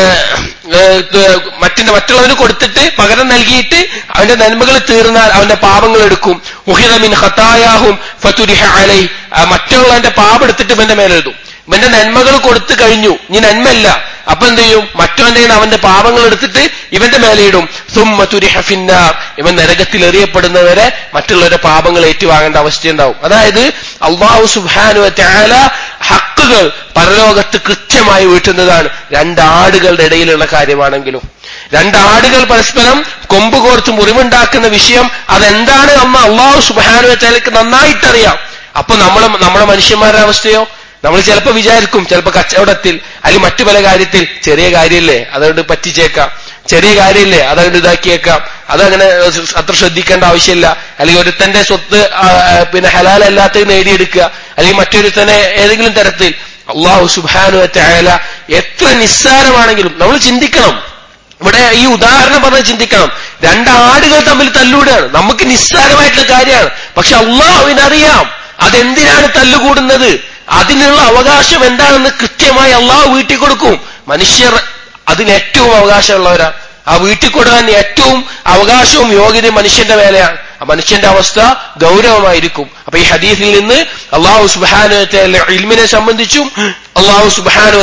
മറ്റിന്റെ മറ്റുള്ളവന് കൊടുത്തിട്ട് പകരം നൽകിയിട്ട് അവന്റെ നന്മകൾ തീർന്നാൽ അവന്റെ പാപങ്ങൾ എടുക്കും മുഹിദമിൻ ഹത്തായാഹും ഫതുരിഹ അലൈ മറ്റുള്ളവന്റെ പാപം എടുത്തിട്ട് ഇവന്റെ മേലെഴുതും ഇവന്റെ നന്മകൾ കൊടുത്തു കഴിഞ്ഞു ഇനി നന്മല്ല അപ്പൊ എന്ത് ചെയ്യും മറ്റവന്റെ അവന്റെ പാപങ്ങൾ എടുത്തിട്ട് ഇവന്റെ മേലെയിടും സുമ്മ തുരിഹ ഫിന്നാർ ഇവൻ നരകത്തിൽ എറിയപ്പെടുന്നവരെ മറ്റുള്ളവരുടെ പാപങ്ങൾ ഏറ്റുവാങ്ങേണ്ട അവസ്ഥയുണ്ടാവും അതായത് അള്ളാഹു സുബാനു ത്യാല ഹക്കുകൾ പരലോകത്ത് കൃത്യമായി വീട്ടുന്നതാണ് രണ്ടാടുകളുടെ ഇടയിലുള്ള കാര്യമാണെങ്കിലും രണ്ടാടുകൾ പരസ്പരം കൊമ്പ് കോർത്ത് മുറിവുണ്ടാക്കുന്ന വിഷയം അതെന്താണ് അമ്മ അള്ളാഹു സുബാനു ത്യാലക്ക് നന്നായിട്ടറിയാം അപ്പൊ നമ്മൾ നമ്മുടെ മനുഷ്യന്മാരുടെ അവസ്ഥയോ നമ്മൾ ചിലപ്പോൾ വിചാരിക്കും ചിലപ്പോൾ കച്ചവടത്തിൽ അല്ലെങ്കിൽ മറ്റു പല കാര്യത്തിൽ ചെറിയ കാര്യമില്ലേ അതുകൊണ്ട് പറ്റിച്ചേക്കാം ചെറിയ കാര്യമില്ലേ അതുകൊണ്ട് ഇതാക്കിയേക്കാം അതങ്ങനെ അത്ര ശ്രദ്ധിക്കേണ്ട ആവശ്യമില്ല അല്ലെങ്കിൽ ഒരുത്തന്റെ സ്വത്ത് പിന്നെ ഹലാലല്ലാത്തത് നേടിയെടുക്കുക അല്ലെങ്കിൽ മറ്റൊരുത്തനെ ഏതെങ്കിലും തരത്തിൽ അള്ളാഹു സുബാനു അയല എത്ര നിസ്സാരമാണെങ്കിലും നമ്മൾ ചിന്തിക്കണം ഇവിടെ ഈ ഉദാഹരണം പറഞ്ഞ് ചിന്തിക്കണം രണ്ടാടുകൾ തമ്മിൽ തല്ലൂടാണ് നമുക്ക് നിസ്സാരമായിട്ടുള്ള കാര്യമാണ് പക്ഷെ അള്ളാഹുവിനറിയാം അതെന്തിനാണ് തല്ലുകൂടുന്നത് അതിനുള്ള അവകാശം എന്താണെന്ന് കൃത്യമായി അള്ളാഹു വീട്ടിൽ കൊടുക്കും മനുഷ്യർ അതിന് ഏറ്റവും അവകാശമുള്ളവരാ ആ വീട്ടിൽ കൊടുക്കാൻ ഏറ്റവും അവകാശവും യോഗ്യതയും മനുഷ്യന്റെ മേലെയാണ് ആ മനുഷ്യന്റെ അവസ്ഥ ഗൗരവമായിരിക്കും അപ്പൊ ഈ ഹദീസിൽ നിന്ന് അള്ളാഹു സുബാനു ഇൽമിനെ സംബന്ധിച്ചും അള്ളാഹു സുബാനു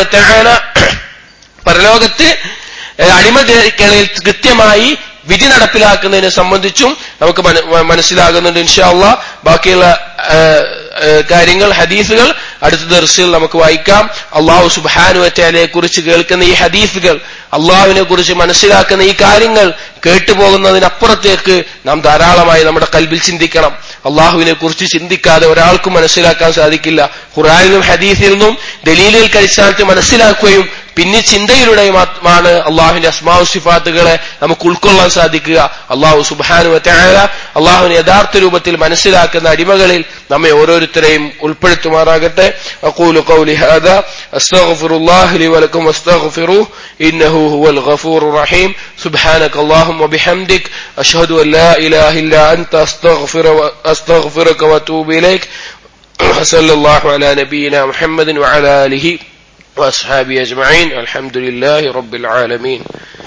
പരലോകത്ത് അടിമകളിൽ കൃത്യമായി വിധി നടപ്പിലാക്കുന്നതിനെ സംബന്ധിച്ചും നമുക്ക് മനസ്സിലാകുന്നുണ്ട് ഇൻഷാല്ല ബാക്കിയുള്ള കാര്യങ്ങൾ ഹദീസുകൾ അടുത്ത ദർശയിൽ നമുക്ക് വായിക്കാം അള്ളാഹു സുബാനുവറ്റാലെ കുറിച്ച് കേൾക്കുന്ന ഈ ഹദീസുകൾ അള്ളാഹുവിനെ കുറിച്ച് മനസ്സിലാക്കുന്ന ഈ കാര്യങ്ങൾ കേട്ടുപോകുന്നതിനപ്പുറത്തേക്ക് നാം ധാരാളമായി നമ്മുടെ കൽബിൽ ചിന്തിക്കണം അള്ളാഹുവിനെ കുറിച്ച് ചിന്തിക്കാതെ ഒരാൾക്കും മനസ്സിലാക്കാൻ സാധിക്കില്ല ഖുറാനിലും ഹദീസിൽ നിന്നും ദലീലുകൾക്ക് അടിസ്ഥാനത്തിൽ മനസ്സിലാക്കുകയും പിന്നെ ചിന്തയിലൂടെയുമാണ് അള്ളാഹുവിന്റെ അസ്മാവു സിഫാത്തുകളെ നമുക്ക് ഉൾക്കൊള്ളാൻ സാധിക്കുക അള്ളാഹു സുബാനു വറ്റായ അള്ളാഹുവിനെ യഥാർത്ഥ രൂപത്തിൽ മനസ്സിലാക്കുന്ന അടിമകളിൽ നമ്മെ ഓരോരുത്തരെയും ഉൾപ്പെടുത്തുമാറാകട്ടെ അഖൂലു ഖൗലി ഹാദാ അസ്തഗ്ഫിറുല്ലാഹി ലി വലക്കും വസ്തഗ്ഫിറുഹു ഇന്നഹു ഹുവൽ ഗഫൂറുർ റഹീം സുബ്ഹാനക അല്ലാഹുമ്മ വബിഹംദിക് അഷ്ഹദു അൻ ലാ ഇലാഹ ഇല്ലാ അൻത അസ്തഗ്ഫിറു അസ്തഗ്ഫിറുക വഅതൂബു ഇലൈക് صلى الله على نبينا محمد وعلى آله وأصحابه أجمعين الحمد لله رب العالمين